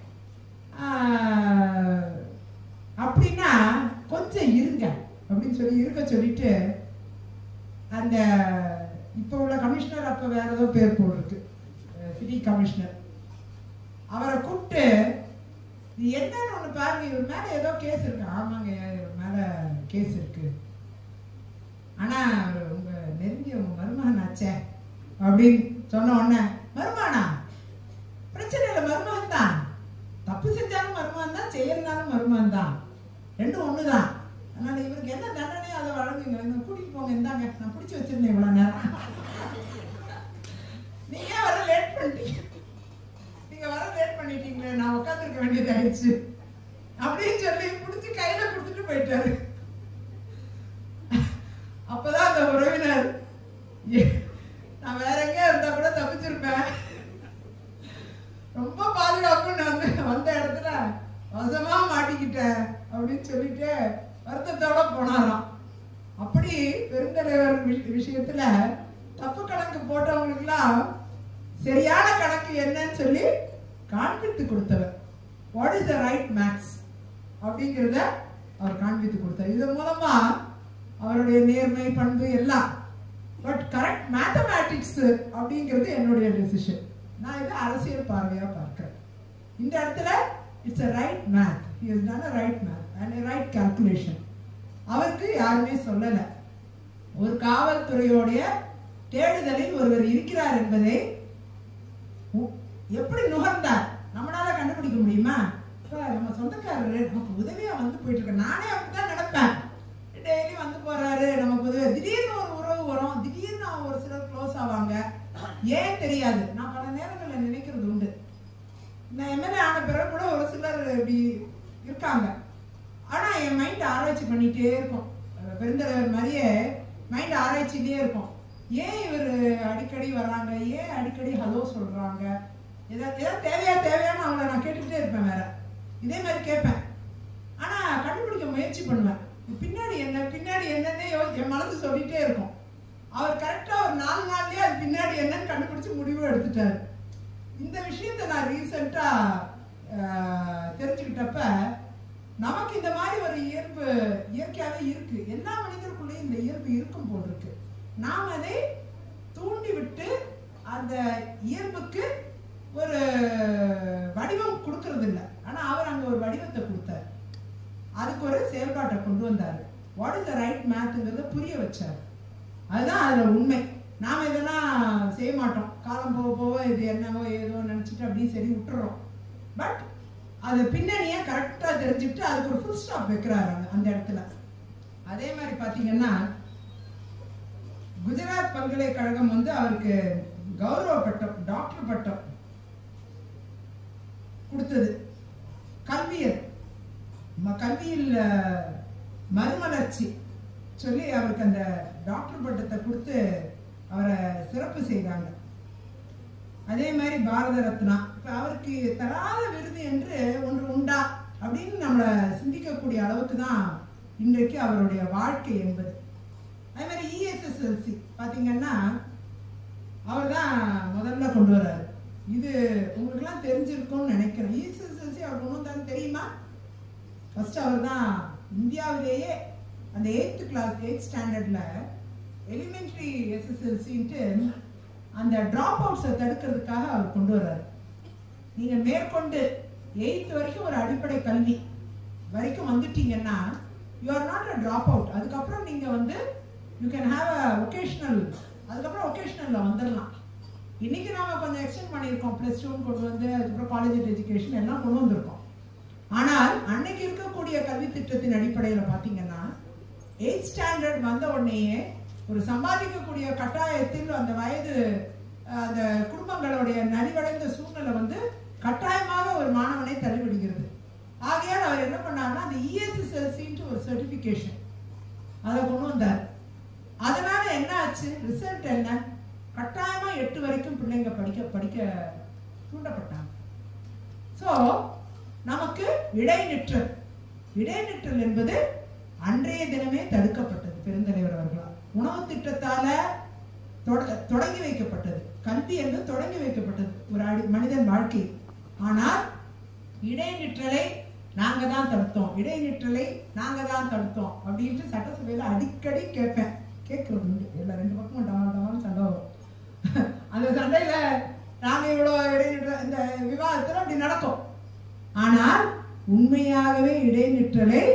ஆஹ், அப்படின்னா கொஞ்சம் இருங்க அப்படின்னு சொல்லி இருக்க சொல்லிட்டு அந்த இப்போ உள்ள கமிஷனர் அப்ப வேற ஏதோ பேர் போட்டிருக்கு சிட்டி கமிஷனர் அவரை கூப்பிட்டு இது என்னன்னு ஒண்ணு பாருங்க இவர் மேல ஏதோ கேஸ் இருக்கு ஆமாங்க இவர் மேல கேஸ் இருக்கு ஆனா அவர் உங்க நெருங்கிய உங்க மருமகன் ஆச்சே அப்படின்னு சொன்ன உடனே மருமகனா பிரச்சனை இல்லை மருமகன் தான் தப்பு செஞ்சாலும் மருமகன் தான் செய்யறதுனாலும் மருமகன் தான் ரெண்டும் ஒண்ணுதான் அதனால இவருக்கு என்ன தண்டனையோ அதை வழங்குங்க இங்க கூட்டிட்டு போங்க இந்தாங்க நான் பிடிச்சி வச்சிருந்தேன் இவ்வளவு நேரம் நீங்க ஏன் வர லேட் பண்ணிட்டீங்க நீங்க வர லேட் பண்ணிட்டீங்களே நான் உட்காந்துருக்க வேண்டியது ஆயிடுச்சு அப்படின்னு சொல்லி பிடிச்சி கையில கொடுத்துட்டு போயிட்டாரு அப்பதான் அந்த உறவினர் "ஏ, நான் வேற எங்கேயா இருந்தா கூட தப்பிச்சிருப்பேன் ரொம்ப பாதுகாப்புன்னு வந்து வந்த இடத்துல வசமா மாட்டிக்கிட்டேன் அப்படின்னு சொல்லிட்டு வருத்தத்தோட போனாராம் அப்படி பெருந்தலைவர் விஷ- விஷயத்துல தப்பு கணக்கு போட்டவங்களுக்குலாம் சரியான கணக்கு என்னன்னு சொல்லி காண்பித்து கொடுத்தவர் what is the right maths அப்படிங்கிறத அவர் காண்பித்து கொடுத்தார் இதன் மூலமா அவருடைய நேர்மை பண்பு எல்லாம் பட் கரெக்ட் மேத்தமேட்டிக்ஸ் அப்படிங்கிறது என்னுடைய டெசிஷன் நான் இதை அரசியல் பார்வையா பார்க்கிறேன் இந்த இடத்துல it's a right math he has done a right math and a right calculation அவருக்கு யாருமே சொல்லல ஒரு காவல்துறையோடைய தேடுதலில் ஒருவர் இருக்கிறார் என்பதை உ- எப்படி நுகர்ந்தார் நம்மளால கண்டுபிடிக்க முடியுமா இப்ப நம்ம சொந்தக்காரரு நமக்கு உதவியா வந்து போயிட்டு இருக்க நானே அப்படிதான் நினைப்பேன் டெய்லி வந்து போறாரு நமக்கு உதவி திடீர்னு ஒரு உறவு வரும் திடீர்னு அவங்க ஒரு சிலர் க்ளோஸ் ஆவாங்க ஏன் தெரியாது நான் பல நேரங்கள்ல நினைக்கிறது உண்டு நான் எம்எல்ஏ ஆன பிறகு கூட ஒரு சிலர் இப்படி இருக்காங்க ஆனா என் மைண்ட் ஆராய்ச்சி பண்ணிட்டே இருக்கும் அஹ் பெருந்தலைவர் மாதிரியே மைண்ட் ஆராய்ச்சியிலே இருக்கும் ஏன் இவர் அடிக்கடி வர்றாங்க ஏன் அடிக்கடி ஹலோ சொல்றாங்க ஏதாவது ஏதாவது தேவையா தேவையான அவங்கள நான் கேட்டுக்கிட்டே இருப்பேன் வேற இதே மாதிரி கேட்பேன் ஆனா கண்டுபிடிக்க முயற்சி பண்ணுவேன் பின்னாடி என்ன பின்னாடி என்னன்னே யோ- என் மனசு சொல்லிட்டே இருக்கும் அவர் கரெக்டா ஒரு நாலு நாள்லயே அது பின்னாடி என்னன்னு கண்டுபிடிச்சு முடிவு எடுத்துட்டாரு இந்த விஷயத்தை நான் ரீசெண்டா தெரிஞ்சுக்கிட்டப்ப நமக்கு இந்த மாதிரி ஒரு இயல்பு இயற்கையாவே இருக்கு எல்லா மனிதருக்குள்ளேயும் இந்த இயல்பு இருக்கும் போல் இருக்கு நாம் அதை தூண்டி விட்டு அந்த இயல்புக்கு ஒரு வடிவம் கொடுக்கறது இல்ல ஆனா அவர் அங்க ஒரு வடிவத்தை கொடுத்தார் அதுக்கு ஒரு செயல்பாட்டை கொண்டு வந்தாரு வாட் இஸ் த ரைட் மேத்ங்கிறத புரிய வச்சார் அதுதான் அதுல உண்மை நாம இதெல்லாம் செய்ய மாட்டோம் காலம் போக போக இது என்னவோ ஏதோ நினைச்சிட்டு அப்படியே சரி விட்டுறோம் பட் அது பின்னணியை கரெக்டா தெரிஞ்சுக்கிட்டு அதுக்கு ஒரு ஃபுல் ஸ்டாப் வைக்கிறாரு அந்த- அந்த இடத்துல அதே மாதிரி பாத்தீங்கன்னா குஜராத் பல்கலைக்கழகம் வந்து அவருக்கு கௌரவ பட்டம் டாக்டர் பட்டம் கொடுத்தது கல்வியல் ம- கல்வியில் அஹ், மறுமலர்ச்சி சொல்லி அவருக்கு அந்த டாக்டர் பட்டத்தை கொடுத்து அவரை சிறப்பு செய்தாங்க அதே மாதிரி பாரத ரத்னா இப்ப அவருக்கு தராத விருது என்று ஒன்று உண்டா அப்படின்னு நம்மளை சிந்திக்கக்கூடிய அளவுக்கு தான் இன்றைக்கு அவருடைய வாழ்க்கை என்பது அதே மாதிரி இஎஸ்எஸ்எல்சி பாத்தீங்கன்னா அவர் தான் முதல்ல கொண்டு வர்றாரு இது உங்களுக்குலாம் தெரிஞ்சிருக்கும்னு நினைக்கிறேன் இஎஸ்எஸ்எல்சி அவர் ஒன்றும் தான் தெரியுமா ஃபர்ஸ்ட் அவர் தான் இந்தியாவிலேயே அந்த எயித்து கிளாஸ் எயித் ஸ்டாண்டர்ட்ல எலிமெண்ட்ரி எஸ்எஸ்எல்சின்ட்டு அந்த ட்ராப் அவுட்ஸை தடுக்கிறதுக்காக அவர் கொண்டு வர்றாரு நீங்க மேற்கொண்டு எயித் வரைக்கும் ஒரு அடிப்படை கல்வி வரைக்கும் வந்துட்டீங்கன்னா you are not a dropout அதுக்கப்புறம் நீங்க வந்து you can have a vocational அதுக்கப்புறம் ஒகேஷனல்ல வந்துடலாம் இன்னைக்கு நாம கொஞ்சம் எக்ஸ்டெண்ட் பண்ணியிருக்கோம் ப்ளஸ் டூன்னு கொண்டு வந்து அதுக்கப்புறம் காலேஜ் எஜுகேஷன் எல்லாம் கொண்டு வந்திருக்கோம் ஆனால் அன்னைக்கு இருக்கக்கூடிய கல்வி திட்டத்தின் அடிப்படையில் பார்த்தீங்கன்னா எயிட் ஸ்டாண்டர்ட் வந்த உடனேயே ஒரு சம்பாதிக்கக்கூடிய கட்டாயத்தில் அந்த வயது அஹ், அந்த குடும்பங்களுடைய நலிவடைந்த சூழ்நிலை வந்து கட்டாயமாக ஒரு மாணவனை தள்ளிவிடுகிறது ஆகையால் அவர் என்ன பண்ணாருன்னா அந்த இஎஸ்எஸ்எல்சின்ட்டு ஒரு சர்டிஃபிகேஷன் அதை கொண்டு வந்தார் அதனால என்ன ஆச்சு ரிசல்ட் என்ன கட்டாயமா எட்டு வரைக்கும் பிள்ளைங்க படிக்க படிக்க தூண்டப்பட்டாங்க சோ நமக்கு இடைநிற்றல் இடைநிற்றல் என்பது அன்றைய தினமே தடுக்கப்பட்டது பெருந்தலைவர் அவர்களால் உணவு திட்டத்தால தொட- தொடங்கி வைக்கப்பட்டது கல்வி என்பது தொடங்கி வைக்கப்பட்டது ஒரு அடி- மனிதன் வாழ்க்கை ஆனால் இடைநிற்றலை நாங்க தான் தடுத்தோம் இடைநிற்றலை நாங்க தான் தடுத்தோம் அப்படின்ட்டு சட்டசபையில அடிக்கடி கேட்பேன் கேட்கறது உண்டு எல்லா ரெண்டு பக்கமும் டமால் டமால் சண்டை வரும் அந்த சண்டையில நாங்க இவ்வளவு இடைநிற்ற இந்த விவாதத்துல அப்படி நடக்கும் ஆனால் உண்மையாகவே இடைநிற்றலை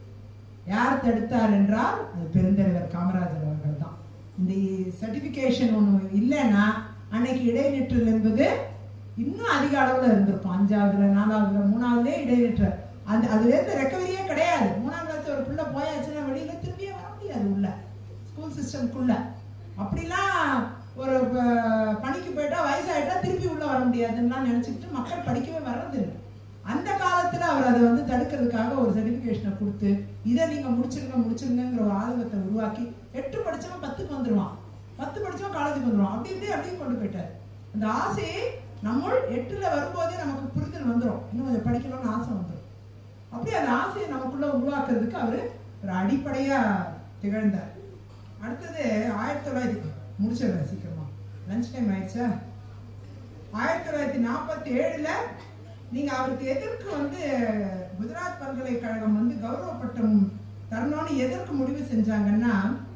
யார் தடுத்தார் என்றால் அது பெருந்தலைவர் காமராஜர் அவர்கள் தான் இந்த சர்டிபிகேஷன் ஒண்ணு இல்லைன்னா அன்னைக்கு இடைநிற்றல் என்பது இன்னும் அதிக அளவுல இருந்திருக்கும் அஞ்சாவதுல நாலாவதுல மூணாவதுலே இடைநிற்றல் அந்த அதுல இருந்து ரெக்கவரியே கிடையாது மூணாம் கிளாஸ் ஒரு பிள்ளை போயாச்சுன்னா வெளியில திரும்பியே வர முடியாது உள்ள ஸ்கூல் சிஸ்டம்குள்ள அப்படிலாம் ஒரு ப- பணிக்கு போயிட்டா வயசாயிட்டா திருப்பி உள்ள வர முடியாதுன்னா நினைச்சுக்கிட்டு மக்கள் படிக்கவே வர்றதில்லை அந்த காலத்துல அவர் அதை வந்து தடுக்கிறதுக்காக ஒரு சர்டிபிகேஷனை கொடுத்து இதை நீங்க முடிச்சிருங்க முடிச்சிருங்கிற ஒரு ஆதங்கத்தை உருவாக்கி எட்டு படிச்சவன் பத்துக்கு வந்துருவான் பத்து படிச்சவன் காலேஜுக்கு வந்துருவான் அப்படி இப்படி அப்படியே கொண்டு போயிட்டார் அந்த ஆசையை நம்ம எட்டுல வரும்போதே நமக்கு புரிதல் வந்துரும் இன்னும் கொஞ்சம் படிக்கணும்னு ஆசை வந்துரும் அப்படி அந்த ஆசையை நமக்குள்ள உருவாக்குறதுக்கு அவரு ஒரு அடிப்படையா திகழ்ந்தார் அடுத்தது ஆயிரத்தி தொள்ளாயிரத்தி முடிச்சிடுறேன் சீக்கிரமா லஞ்ச் டைம் ஆயிடுச்சா ஆயிரத்தி தொள்ளாயிரத்தி நாற்பத்தி ஏழுல நீங்க அவருக்கு எதற்கு வந்து குஜராத் பல்கலைக்கழகம் வந்து கௌரவ பட்டம் தரணும்னு எதற்கு முடிவு செஞ்சாங்கன்னா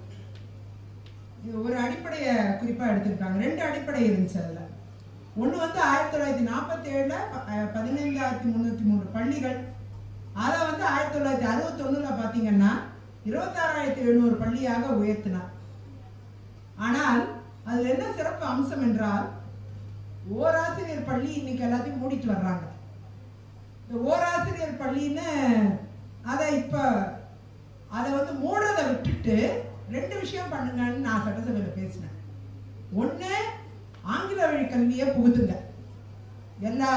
இது ஒரு அடிப்படைய குறிப்பா எடுத்திருக்காங்க ரெண்டு அடிப்படை இருந்துச்சு அதுல ஒண்ணு வந்து ஆயிரத்தி தொள்ளாயிரத்தி நாற்பத்தி ஏழுல பதினைந்தாயிரத்தி முன்னூத்தி மூன்று பள்ளிகள் அதை வந்து ஆயிரத்தி தொள்ளாயிரத்தி அறுபத்தி ஒண்ணுல பாத்தீங்கன்னா இருபத்தாறாயிரத்தி எழுநூறு பள்ளியாக உயர்த்தினார் ஆனால் அதுல என்ன சிறப்பு அம்சம் என்றால் ஓராசிரியர் பள்ளி இன்னைக்கு எல்லாத்தையும் மூடிட்டு வர்றாங்க இந்த ஓராசிரியர் பள்ளின்னு அதை இப்ப அதை வந்து மூடுறதை விட்டுட்டு ரெண்டு விஷயம் பண்ணுங்கன்னு நான் சட்டசபையில பேசினேன் ஒண்ணு ஆங்கில வழி கல்வியை புகுத்துங்க எல்லா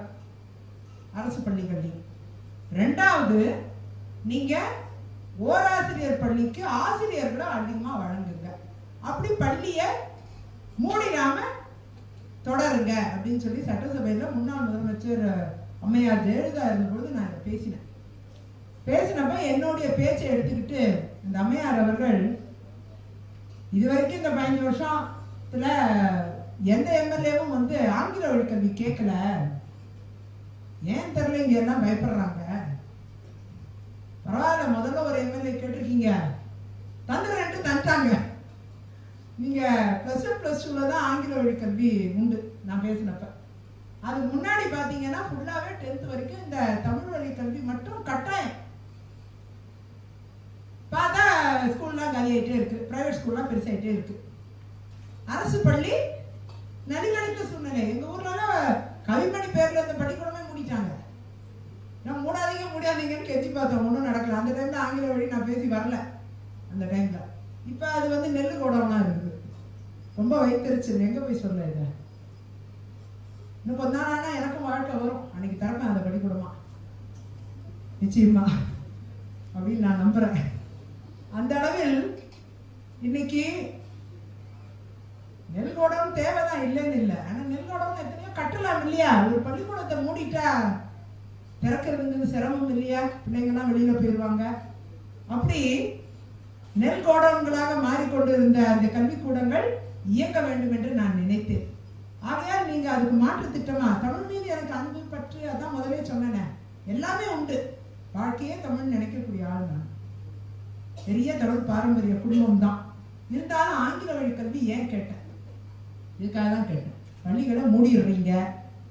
அரசு பள்ளிகள்லையும் ரெண்டாவது நீங்க ஓராசிரியர் பள்ளிக்கு ஆசிரியர்களை அதிகமா வழங்குங்க அப்படி பள்ளியை மூடிடாம தொடருங்க அப்படின்னு சொல்லி சட்டசபையில முன்னாள் முதலமைச்சர் அம்மையார் ஜெயலலிதா இருந்தபொழுது நான் இதை பேசினேன் பேசினப்ப என்னுடைய பேச்சை எடுத்துக்கிட்டு இந்த அம்மையார் அவர்கள் இதுவரைக்கும் இந்த பதினஞ்சு வருஷத்துல எந்த எம்எல்ஏவும் வந்து ஆங்கில வழி கல்வி கேட்கல ஏன் தெரியல இங்க எல்லாம் பயப்படுறாங்க பரவாயில்ல முதல்ல ஒரு எம்எல்ஏ கேட்டிருக்கீங்க தந்துடுறேன்ட்டு தந்துட்டாங்க நீங்க பிளஸ் ஒன் பிளஸ் டூல தான் ஆங்கில வழி கல்வி உண்டு நான் பேசினப்ப அதுக்கு முன்னாடி பாத்தீங்கன்னா ஃபுல்லாவே டென்த் வரைக்கும் இந்த தமிழ் வழி கல்வி மட்டும் கட்டாயம் பார்த்தா ஸ்கூல்லாம் காலியாயிட்டே இருக்கு பிரைவேட் ஸ்கூல்லாம் பெருசாயிட்டே இருக்கு அரசு பள்ளி நலிவடைந்த சூழ்நிலை எங்க ஊர்ல கவிமணி பேர்ல இந்த பள்ளிக்கூடமே மூடிட்டாங்க நான் மூடாதீங்க மூடாதீங்கன்னு கெஞ்சி பார்த்தோம் ஒன்றும் நடக்கல அந்த டைம்ல ஆங்கில வழி நான் பேசி வரல அந்த டைம்ல இப்ப அது வந்து நெல்லு கோடம்லாம் இருக்குது ரொம்ப வைத்தறிச்சல் எங்க போய் சொல்ல இதை இன்னும் கொஞ்ச நாள் ஆனா எனக்கும் வாழ்க்கை வரும் அன்னைக்கு திறப்பேன் அந்த பள்ளிக்கூடமா நிச்சயமா அப்படின்னு நான் நம்புறேன் அந்த அளவில் இன்னைக்கு நெல்கோடம் தேவைதான் இல்லைன்னு இல்லை ஆனா நெல்கோடம் எத்தனையோ கட்டலாம் இல்லையா ஒரு பள்ளிக்கூடத்தை மூடிட்டா திறக்கிறதுங்கிறது சிரமம் இல்லையா பிள்ளைங்கெல்லாம் வெளியில போயிடுவாங்க அப்படி நெல் கோடங்களாக மாறிக்கொண்டிருந்த அந்த கல்விக்கூடங்கள் இயங்க வேண்டும் என்று நான் நினைத்தேன் ஆகையால் நீங்க அதுக்கு மாற்று திட்டமா தமிழ் மீது எனக்கு அன்பு பற்று அதான் முதலே சொன்னேனே எல்லாமே உண்டு வாழ்க்கையே தமிழ் நினைக்கக்கூடிய ஆள் நான் பெரிய தமிழ் பாரம்பரிய குடும்பம் தான் இருந்தாலும் ஆங்கில வழி கல்வி ஏன் கேட்டேன் இதுக்காக தான் கேட்டேன் பள்ளிகளை மூடிடுறீங்க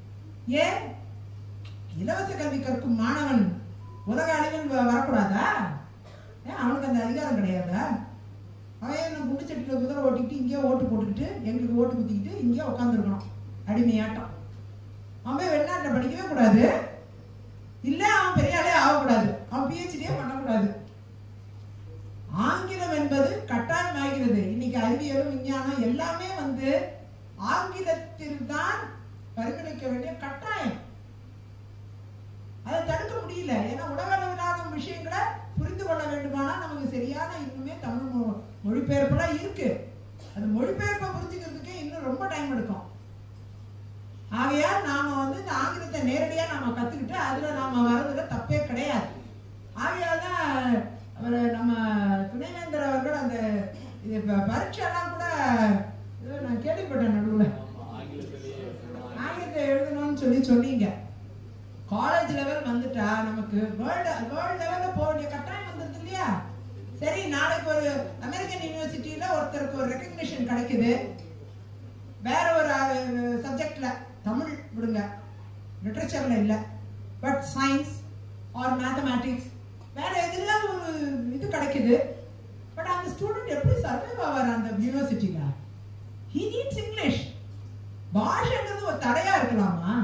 ஏன் இலவச கல்வி கற்கும் மாணவன் உலக அளவில் வ- வரக்கூடாதா ஏன் அவனுக்கு அந்த அதிகாரம் கிடையாதா அவன் என்ன குண்டு சட்டியில் குதிரை ஓட்டிக்கிட்டு இங்கேயே ஓட்டு போட்டுக்கிட்டு எங்களுக்கு ஓட்டு குத்திக்கிட்டு இங்கேயே உட்காந்துருக்கணும் அடிமையாட்டம் அவன் போய் வெளிநாட்டில் படிக்கவே கூடாது இல்லை அவன் பெரிய ஆளே ஆகக்கூடாது அவன் பிஹெச்டியே பண்ணக்கூடாது ஆங்கிலம் என்பது கட்டாயம் ஆகிறது இன்னைக்கு அறிவியலும் விஞ்ஞானம் எல்லாமே வந்து ஆங்கிலத்தில் தான் பரிந்துரைக்க வேண்டிய கட்டாயம் அதை தடுக்க முடியல ஏன்னா உலகளவிலான விஷயங்களை புரிந்து கொள்ள வேண்டுமானா நமக்கு சரியான இன்னுமே தமிழ் மொ- மொழிபெயர்ப்புலாம் இருக்கு அது மொழிபெயர்ப்பை புரிஞ்சுக்கிறதுக்கே இன்னும் ரொம்ப டைம் எடுக்கும் ஆகையால் நாம வந்து இந்த ஆங்கிலத்தை நேரடியா நாம கத்துக்கிட்டு அதுல நாம வர்றதுல தப்பே கிடையாது ஆகையால் தான் அவர் நம்ம துணைவேந்தர் அவர்கள் அந்த இது ப- பரீட்சைலாம் கூட ஏதோ நான் கேள்விப்பட்டேன் நடுவுல ஆங்கிலத்தை எழுதணும்னு சொல்லி சொன்னீங்க காலேஜ் லெவல் வந்துட்டா நமக்கு வேர்ல்டு வேர்ல்டு லெவல்ல போக வேண்டிய கட்டாயம் வந்துருது இல்லையா சரி நாளைக்கு ஒரு அமெரிக்கன் யூனிவர்சிட்டியில ஒருத்தருக்கு ஒரு ரெக்கக்னிஷன் கிடைக்குது வேற ஒரு சப்ஜெக்ட்ல தமிழ் விடுங்க லிட்ரேச்சர்ல இல்ல பட் சயின்ஸ் ஆர் மேத்தமேட்டிக்ஸ் வேற எதுல ஒரு இது கிடைக்குது பட் அந்த ஸ்டூடெண்ட் எப்படி சர்வைவ் ஆவார் அந்த யூனிவர்சிட்டியில ஹி நீட்ஸ் இங்கிலீஷ் பாஷைன்றது ஒரு தடையா இருக்கலாமா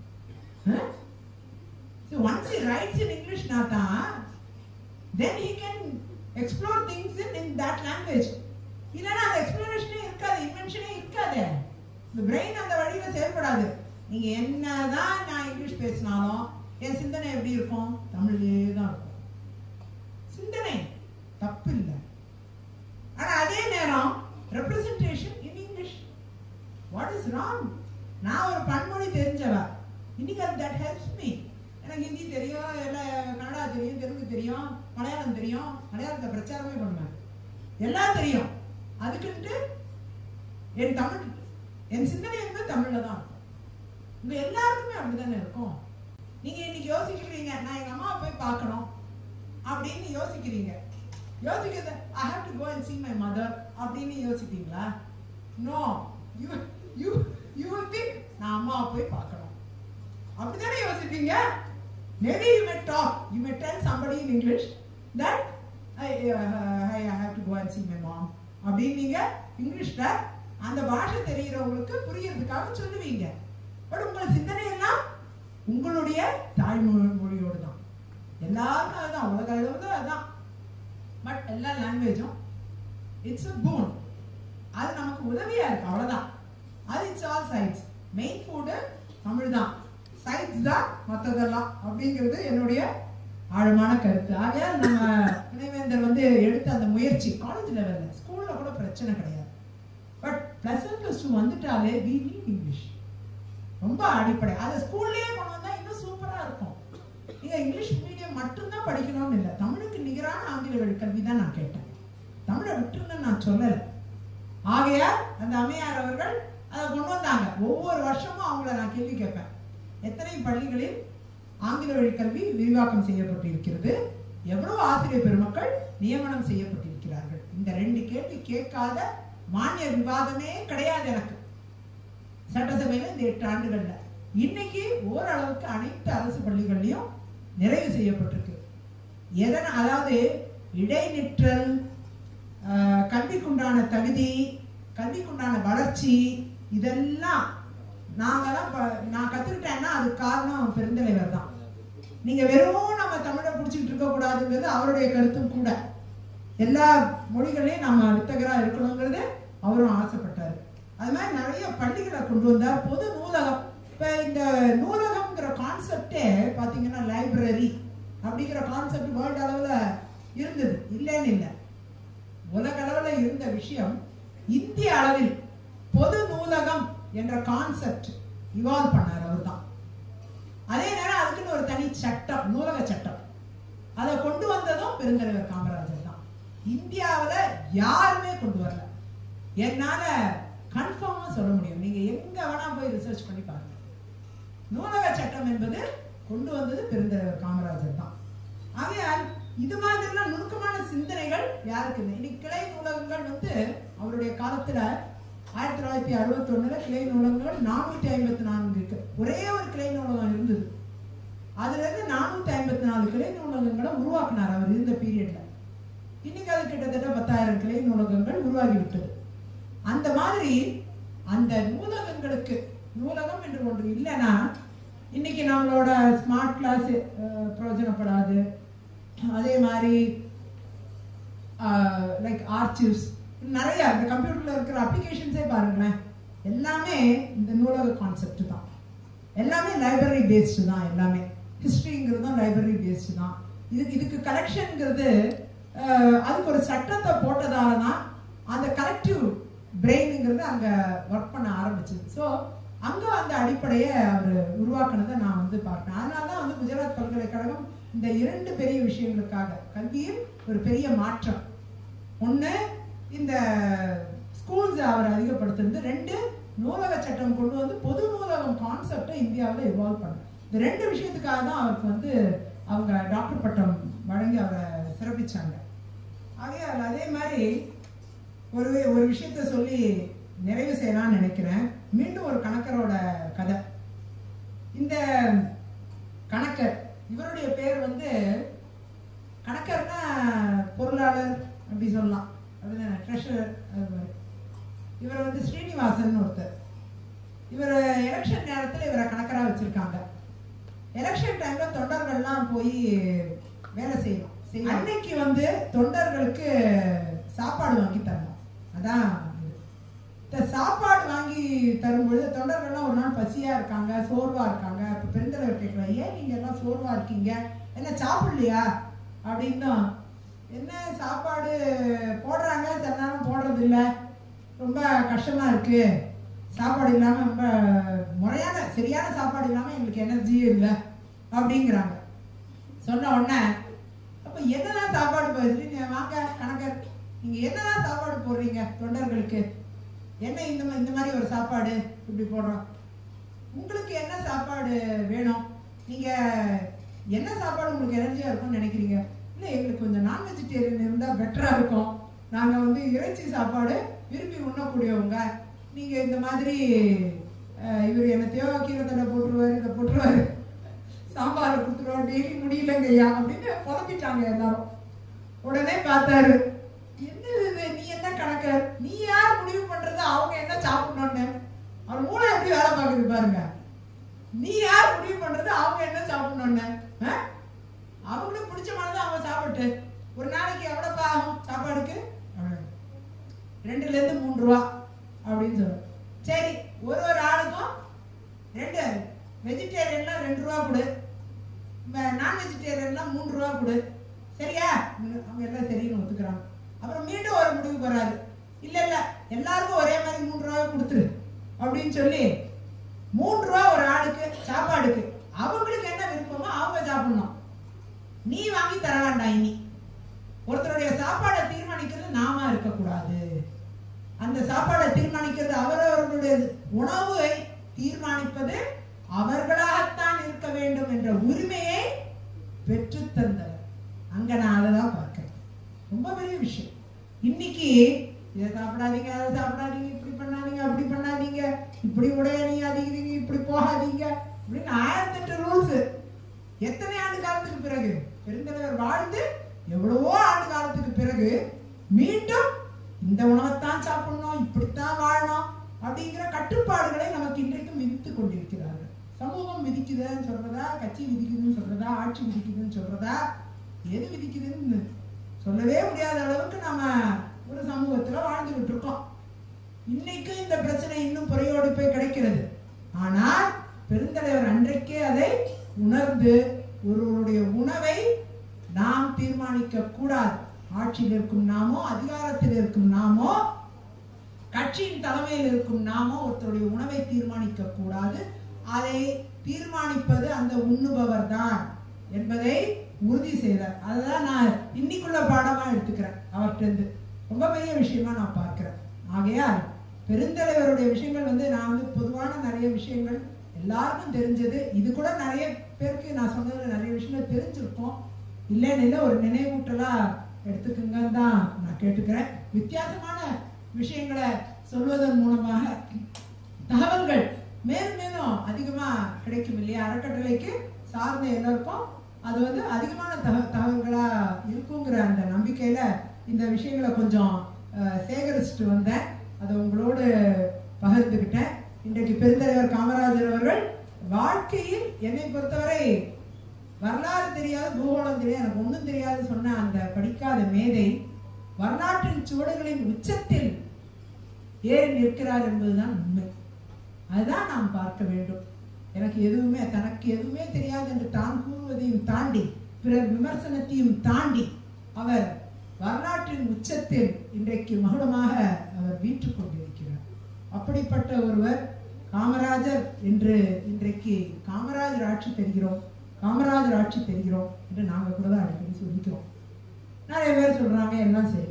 So once he writes in English Nata, then he can explore things in, in that language. இல்லைன்னா அந்த எக்ஸ்பிளனேஷனே இருக்காது இன்வென்ஷனே இருக்காது இந்த பிரெயின் அந்த வழியில செயல்படாது நீங்க என்னதான் நான் இங்கிலீஷ் பேசினாலும் என் சிந்தனை எப்படி இருக்கும் தமிழ்லயே தான் இருக்கும் சிந்தனை தப்பு இல்லை ஆனா அதே நேரம் representation in English what is wrong நான் ஒரு பன்மொழி தெரிஞ்சவ இன்னைக்கு அது தட் ஹெல்ப்ஸ் மீ எனக்கு ஹிந்தி தெரியும் எல்லாம் கன்னடா தெரியும் தெலுங்கு தெரியும் மலையாளம் தெரியும் மலையாளத்தை பிரச்சாரமே பண்ணுவேன் எல்லாம் தெரியும் அதுக்குன்ட்டு என் தமிழ் என் சிந்தனை என்பது தமிழ்ல தான் இருக்கும் உங்க எல்லாருக்குமே அப்படிதானே இருக்கும் நீங்க இன்னைக்கு யோசிக்கிறீங்க நான் எங்க அம்மாவை போய் பார்க்கணும் அப்படின்னு யோசிக்கிறீங்க யோசிக்கிறது I have to go and see my mother அப்படின்னு யோசிப்பீங்களா no you you you will think நான் அம்மாவை போய் பார்க்கணும் அப்படிதானே யோசிப்பீங்க maybe you may talk you may tell somebody in english that I, uh, I have to go and see my mom அப்படின்னு நீங்க இங்கிலீஷ்ல அந்த பாஷை தெரிகிறவங்களுக்கு புரியறதுக்காக சொல்லுவீங்க பட் உங்கள் சிந்தனை எல்லாம் உங்களுடைய தாய்மொழி மொழியோடு தான் எல்லாருக்கும் அதுதான் உலக அளவுல அதுதான் பட் எல்லா லாங்குவேஜும் இட்ஸ் அ பூன் அது நமக்கு உதவியா இருக்கு அவ்வளவுதான் அது it's all sides main food Tamil தான் சைட்ஸ் தான் மற்றதெல்லாம் அப்படிங்கிறது என்னுடைய ஆழமான கருத்து ஆகையால் நம்ம துணைவேந்தர் வந்து எடுத்த அந்த முயற்சி காலேஜ் லெவல்ல ஸ்கூல்ல கூட பிரச்சனை கிடையாது but plus one plus two வந்துட்டாலே வி நீட் இங்கிலீஷ் ரொம்ப அடிப்படை அதை ஸ்கூல்லயே கொண்டு வந்தா இன்னும் சூப்பரா இருக்கும் நீங்க இங்கிலீஷ் மீடியம் மட்டும்தான் படிக்கணும்னு இல்லை தமிழுக்கு நிகரான ஆங்கில வழி கல்வி தான் நான் கேட்டேன் தமிழை விட்டுருன்னு நான் சொல்லலை ஆகையால் அந்த அம்மையார் அவர்கள் அதை கொண்டு வந்தாங்க ஒவ்வொரு வருஷமும் அவங்கள நான் கேள்வி கேட்பேன் எத்தனை பள்ளிகளில் ஆங்கில வழி கல்வி விரிவாக்கம் செய்யப்பட்டிருக்கிறது எவ்வளவு ஆசிரியர் பெருமக்கள் நியமனம் செய்யப்பட்டிருக்கிறார்கள் இந்த ரெண்டு கேள்வி கேட்காத மானிய விவாதமே கிடையாது எனக்கு சட்டசபையில இந்த எட்டு ஆண்டுகள்ல இன்னைக்கு ஓரளவுக்கு அனைத்து அரசு பள்ளிகள்லயும் நிறைவு செய்யப்பட்டிருக்கு எதன் அதாவது இடைநிற்றல் ஆஹ், கல்விக்குண்டான தகுதி கல்விக்குண்டான வளர்ச்சி இதெல்லாம் நாங்கெல்லாம் ப- நான் கத்துக்கிட்டேன்னா அதுக்கு காரணம் பெருந்தலைவர் தான் நீங்க வெறும் நம்ம தமிழை பிடிச்சிட்டு இருக்க கூடாதுங்கிறது அவருடைய கருத்தும் கூட எல்லா மொழிகளையும் நம்ம வித்தகரா இருக்கணுங்கிறது அவரும் ஆசைப்பட்டாரு அது மாதிரி நிறைய பள்ளிகளை கொண்டு வந்தார் பொது நூலகம் இப்ப இந்த நூலகம்ங்கிற கான்செப்டே பாத்தீங்கன்னா லைப்ரரி அப்படிங்கிற கான்செப்ட் வேர்ல்டு அளவுல இருந்தது இல்லைன்னு இல்லை உலக அளவுல இருந்த விஷயம் இந்திய அளவில் பொது நூலகம் என்ற கான்செப்ட் இவால்வ் பண்ணார் அவர்தான் அதே நேரம் அதுக்குன்னு ஒரு தனி சட்டம் நூலக சட்டம் அதை கொண்டு வந்ததும் பெருந்தலைவர் காமராஜர் தான் இந்தியாவுல யாருமே கொண்டு வரல என்னால கன்ஃபார்மா சொல்ல முடியும் நீங்க எங்க வேணா போய் ரிசர்ச் பண்ணி பாருங்க நூலக சட்டம் என்பது கொண்டு வந்தது பெருந்தலைவர் காமராஜர் தான் ஆகையால் இது மாதிரிலாம் நுணுக்கமான சிந்தனைகள் யாருக்கு இல்லை இன்னைக்கு கிளை நூலகங்கள் வந்து அவருடைய காலத்துல ஆயிரத்தி தொள்ளாயிரத்தி அறுபத்தி ஒண்ணுல கிளை நூலகங்கள் நானூத்தி ஐம்பத்தி நான்கு இருக்கு ஒரே ஒரு கிளை நூலகம் நூலகம் உருவாக்குனார் அவர் இருந்த பீரியட்ல இன்னைக்கு அது கிட்டத்தட்ட பத்தாயிரம் கிளை நூலகங்கள் உருவாகி விட்டது அந்த மாதிரி அந்த நூலகங்களுக்கு நூலகம் என்று ஒன்று இல்லைன்னா இன்னைக்கு நம்மளோட ஸ்மார்ட் கிளாஸ் பிரயோஜனப்படாது அதே மாதிரி லைக் ஆர்ச்சிவ்ஸ் நிறைய இந்த கம்ப்யூட்டர்ல இருக்கிற அப்ளிகேஷன்ஸே பாருங்களேன் எல்லாமே இந்த நூலக கான்செப்ட் தான் எல்லாமே லைப்ரரி பேஸ்டு தான் எல்லாமே ஹிஸ்ட்ரிங்கிறதும் லைப்ரரி பேஸ்டு தான் இதுக்கு இதுக்கு கலெக்ஷனுங்கிறது அதுக்கு ஒரு சட்டத்தை போட்டதால தான் அந்த கலெக்டிவ் பிரெயினுங்கிறது அங்க ஒர்க் பண்ண ஆரம்பிச்சது ஸோ அங்க அந்த அடிப்படையை அவர் உருவாக்குனதை நான் வந்து பார்ப்பேன் அதனால தான் வந்து குஜராத் பல்கலைக்கழகம் இந்த இரண்டு பெரிய விஷயங்களுக்காக கல்வியில் ஒரு பெரிய மாற்றம் ஒண்ணு இந்த ஸ்கூல்ஸ் அவர் அதிகப்படுத்துறது ரெண்டு நூலக சட்டம் கொண்டு வந்து பொது நூலகம் கான்செப்டை இந்தியாவில் இவால்வ் பண்ண இந்த ரெண்டு விஷயத்துக்காக தான் அவருக்கு வந்து அவங்க டாக்டர் பட்டம் வழங்கி அவரை சிறப்பிச்சாங்க ஆகையால் அதே மாதிரி ஒரு ஒரு விஷயத்த சொல்லி நிறைவு செய்யலாம்னு நினைக்கிறேன் மீண்டும் ஒரு கணக்கரோட கதை இந்த கணக்கர் இவருடைய பேர் வந்து கணக்கர்னா பொருளாளர் அப்படி சொல்லலாம் அப்படிதானே ட்ரெஷரர் அது மாதிரி இவர் வந்து ஸ்ரீனிவாசன் ஒருத்தர் இவர் எலெக்ஷன் நேரத்தில் இவரை கணக்கராக வச்சிருக்காங்க எலெக்ஷன் டைம்ல தொண்டர்கள்லாம் போய் வேலை செய்யணும் செய்யணும். அன்னைக்கு வந்து தொண்டர்களுக்கு சாப்பாடு வாங்கி தரணும் அதான் இது. இந்த சாப்பாடு வாங்கி தரும்பொழுது தொண்டர்கள்லாம் ஒரு நாள் பசியா இருக்காங்க சோர்வா இருக்காங்க இப்ப பெருந்தலைவர் கேட்கலாம் ஏன் நீங்க எல்லாம் சோர்வா இருக்கீங்க என்ன சாப்பிடலையா அப்படின்னா என்ன சாப்பாடு போடுறாங்க சில நேரம் போடுறது இல்ல ரொம்ப கஷ்டமா இருக்கு சாப்பாடு இல்லாம ரொம்ப முறையான சரியான சாப்பாடு இல்லாம எங்களுக்கு எனர்ஜியே இல்லை அப்படிங்கிறாங்க சொன்ன உடனே அப்ப என்னதான் சாப்பாடு போயிடுச்சு நீங்க வாங்க கணக்கர் நீங்க என்னதான் சாப்பாடு போடுறீங்க தொண்டர்களுக்கு என்ன இந்த மா- இந்த மாதிரி ஒரு சாப்பாடு இப்படி போடுறோம் உங்களுக்கு என்ன சாப்பாடு வேணும் நீங்க என்ன சாப்பாடு உங்களுக்கு எனர்ஜியா இருக்கும்னு நினைக்கிறீங்க இல்ல எங்களுக்கு கொஞ்சம் நான் வெஜிடேரியன் இருந்தா பெட்டரா இருக்கும் நாங்க வந்து இறைச்சி சாப்பாடு விரும்பி உண்ணக்கூடியவங்க நீங்க இந்த மாதிரி அஹ், இவர் என்னத்தையோ கீரை தண்டை போட்டுருவாரு இதை போட்டுருவாரு சாம்பார் கொடுத்துருவோம் டெய்லி முடியலங்க ஐயா அப்படின்னு புலம்பிட்டாங்க எல்லாரும் உடனே பார்த்தாரு என்ன இது நீ என்ன கணக்கர் நீ யார் முடிவு பண்றது அவங்க என்ன சாப்பிடணும்னு அவர் மூளை எப்படி வேலை பார்க்குது பாருங்க நீ யார் முடிவு பண்றது அவங்க என்ன சாப்பிடணும்னு ஆ? அவங்களுக்கு பிடிச்ச மாதிரி அவங்க சாப்பிட்டு ஒரு நாளைக்கு எவ்வளவு ஆகும் சாப்பாடுக்கு அவ்வளவு. ரெண்டுல இருந்து மூணு ரூபா அப்படின்னு சொல்லுவோம் சரி ஒரு ஒரு ஆளுக்கும் ரெண்டு வெஜிடேரியன்லாம் ரெண்டு ரூபா கொடு நான் வெஜிடேரியன்லாம் மூணு ரூபா கொடு சரியா ம், அவங்க எல்லாம் சரின்னு ஒத்துக்கிறாங்க அப்புறம் மீண்டும் ஒரு முடிவுக்கு வராரு இல்ல இல்ல எல்லாருக்கும் ஒரே மாதிரி மூணு ரூபாய் கொடுத்துரு அப்படின்னு சொல்லி மூணு ரூபா ஒரு ஆளுக்கு சாப்பாடுக்கு அவங்களுக்கு என்ன விருப்பமோ அவங்க சாப்பிடணும் நீ வாங்கி தர வேண்டாம் இனி ஒருத்தருடைய சாப்பாடை தீர்மானிக்கிறது நாம இருக்கக்கூடாது அந்த சாப்பாடை தீர்மானிக்கிறது அவரவர்களுடைய உணவை தீர்மானிப்பது அவர்களாகத்தான் இருக்க வேண்டும் என்ற உரிமையை பெற்றுத் தந்தவர் அங்க நான் அதை தான் பார்க்கிறேன் ரொம்ப பெரிய விஷயம் இன்னைக்கு இதை சாப்பிடாதீங்க அதை சாப்பிடாதீங்க இப்படி பண்ணாதீங்க அப்படி பண்ணாதீங்க இப்படி உடையணியாதீங்க இப்படி போகாதீங்க இப்படின்னு ஆயிரத்தெட்டு ரூல்ஸ் எத்தனை ஆண்டு காலத்துக்கு பிறகு பெருந்தலைவர் வாழ்ந்து எவ்வளவோ ஆண்டு காலத்துக்கு பிறகு மீண்டும் இந்த உணவைத்தான் சாப்பிடணும் இப்படித்தான் வாழணும் அப்படிங்கிற கட்டுப்பாடுகளை நமக்கு இன்றைக்கும் விதித்துக் கொண்டிருக்கிறார்கள் சமூகம் விதிக்குதுன்னு சொல்றதா கட்சி விதிக்குதுன்னு சொல்றதா ஆட்சி விதிக்குதுன்னு சொல்றதா எது விதிக்குதுன்னு சொல்லவே முடியாத அளவுக்கு நாம ஒரு சமூகத்துல வாழ்ந்துகிட்டு இருக்கோம் இன்னைக்கும் இந்த பிரச்சனை இன்னும் புறையோடு போய் கிடைக்கிறது ஆனால் பெருந்தலைவர் அன்றைக்கே அதை உணர்ந்து ஒருவருடைய உணவை நாம் தீர்மானிக்க கூடாது ஆட்சியில் இருக்கும் நாமோ அதிகாரத்தில் இருக்கும் நாமோ கட்சியின் தலைமையில் இருக்கும் நாமோ ஒருத்தருடைய உணவை தீர்மானிக்க கூடாது அதை தீர்மானிப்பது அந்த உண்ணுபவர் தான் என்பதை உறுதி செய்தார் அதுதான் நான் இன்னைக்குள்ள பாடமா எடுத்துக்கிறேன் அவர்கிட்ட இருந்து ரொம்ப பெரிய விஷயமா நான் பார்க்கிறேன் ஆகையால் பெருந்தலைவருடைய விஷயங்கள் வந்து நான் வந்து பொதுவான நிறைய விஷயங்கள் எல்லாருக்கும் தெரிஞ்சது இது கூட நிறைய பேருக்கு நான் சொன்னதுல நிறைய விஷயங்கள் தெரிஞ்சிருக்கும் இல்லைன்னு இல்லை ஒரு நினைவூட்டலா எடுத்துக்கங்கன்னு தான் நான் கேட்டுக்கிறேன் வித்தியாசமான விஷயங்களை சொல்வதன் மூலமாக தகவல்கள் மேலும் மேலும் அதிகமா கிடைக்கும் இல்லையா அறக்கட்டளைக்கு சார்ந்த எல்லாருக்கும் அது வந்து அதிகமான தக தகவல்களா இருக்குங்கிற அந்த நம்பிக்கையில இந்த விஷயங்களை கொஞ்சம் அஹ், சேகரிச்சுட்டு வந்தேன் அதை உங்களோடு பகிர்ந்துக்கிட்டேன் இன்றைக்கு பெருந்தலைவர் காமராஜர் அவர்கள் வாழ்க்கையில் என்னை பொறுத்தவரை வரலாறு தெரியாது பூகோளம் தெரியாது எனக்கு ஒன்றும் தெரியாது சொன்ன அந்த படிக்காத மேதை வரலாற்றின் சுவடுகளின் உச்சத்தில் ஏறி நிற்கிறார் என்பதுதான் உண்மை அதுதான் நாம் பார்க்க வேண்டும் எனக்கு எதுவுமே தனக்கு எதுவுமே தெரியாது என்று தான் கூறுவதையும் தாண்டி பிறர் விமர்சனத்தையும் தாண்டி அவர் வரலாற்றின் உச்சத்தில் இன்றைக்கு மகுடமாக அவர் வீற்றுக் கொண்டிருக்கிறார் அப்படிப்பட்ட ஒருவர் காமராஜர் என்று இன்றைக்கு காமராஜர் ஆட்சி தெரிகிறோம் காமராஜர் ஆட்சி தெரிகிறோம் என்று நாங்கள் கூட தான் அடிக்கடி சொல்லிக்கிறோம் நிறைய பேர் சொல்றாங்க எல்லாம் சரி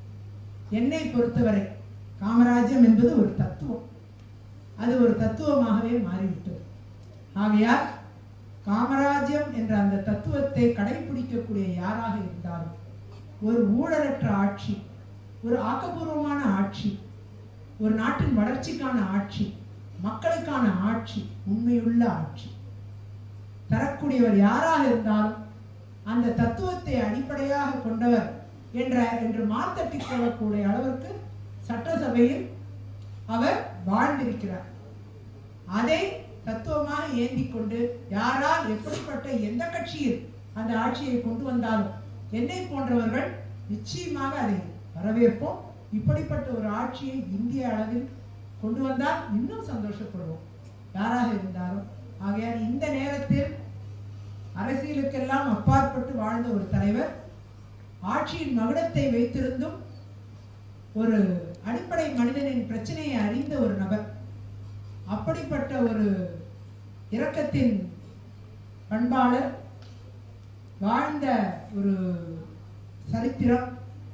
என்னை பொறுத்தவரை காமராஜ்யம் என்பது ஒரு தத்துவம் அது ஒரு தத்துவமாகவே மாறிவிட்டது ஆகையால் காமராஜ்யம் என்ற அந்த தத்துவத்தை கடைபிடிக்கக்கூடிய யாராக இருந்தாலும் ஒரு ஊழலற்ற ஆட்சி ஒரு ஆக்கப்பூர்வமான ஆட்சி ஒரு நாட்டின் வளர்ச்சிக்கான ஆட்சி மக்களுக்கான ஆட்சி உண்மையுள்ள ஆட்சி தரக்கூடியவர் யாராக இருந்தாலும் அந்த தத்துவத்தை அடிப்படையாக கொண்டவர் என்ற என்று மாத்தட்டி கொள்ளக்கூடிய அளவிற்கு சட்டசபையில் அவர் வாழ்ந்திருக்கிறார் அதை தத்துவமாக ஏந்தி கொண்டு யாரால் எப்படிப்பட்ட எந்த கட்சியில் அந்த ஆட்சியை கொண்டு வந்தாலும் என்னை போன்றவர்கள் நிச்சயமாக அதை வரவேற்போம் இப்படிப்பட்ட ஒரு ஆட்சியை இந்திய அளவில் கொண்டு வந்தால் இன்னும் சந்தோஷப்படுவோம் யாராக இருந்தாலும் ஆகையால் இந்த நேரத்தில் அரசியலுக்கெல்லாம் அப்பாற்பட்டு வாழ்ந்த ஒரு தலைவர் ஆட்சியின் மகுடத்தை வைத்திருந்தும் ஒரு அடிப்படை மனிதனின் பிரச்சனையை அறிந்த ஒரு நபர் அப்படிப்பட்ட ஒரு இரக்கத்தின் பண்பாளர் வாழ்ந்த ஒரு சரித்திரம்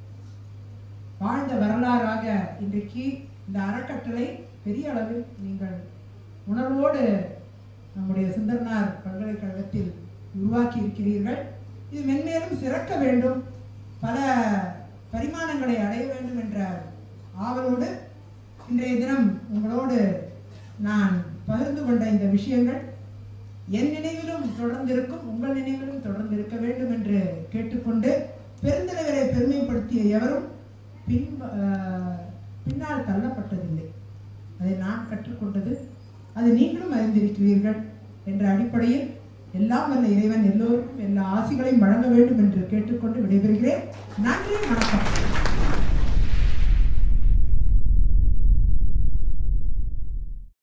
வாழ்ந்த வரலாறாக இன்றைக்கு இந்த அறக்கட்டளை பெரிய அளவில் நீங்கள் உணர்வோடு நம்முடைய சுந்தரனார் பல்கலைக்கழகத்தில் உருவாக்கி இருக்கிறீர்கள் இது மென்மேலும் சிறக்க வேண்டும் பல பரிமாணங்களை அடைய வேண்டும் என்ற ஆவலோடு இன்றைய தினம் உங்களோடு நான் பகிர்ந்து கொண்ட இந்த விஷயங்கள் என் நினைவிலும் தொடர்ந்திருக்கும் உங்கள் நினைவிலும் தொடர்ந்து இருக்க வேண்டும் என்று கேட்டுக்கொண்டு பெருந்தலைவரை பெருமைப்படுத்திய எவரும் பின் ஆஹ், பின்னால் தள்ளப்பட்டதில்லை அதை நான் கற்றுக்கொண்டது அது நீங்களும் அறிந்திருக்கிறீர்கள் என்ற அடிப்படையில் எல்லாம் வல்ல இறைவன் எல்லோருக்கும் எல்லா ஆசிகளையும் வழங்க வேண்டும் என்று கேட்டுக்கொண்டு விடைபெறுகிறேன் நன்றி வணக்கம்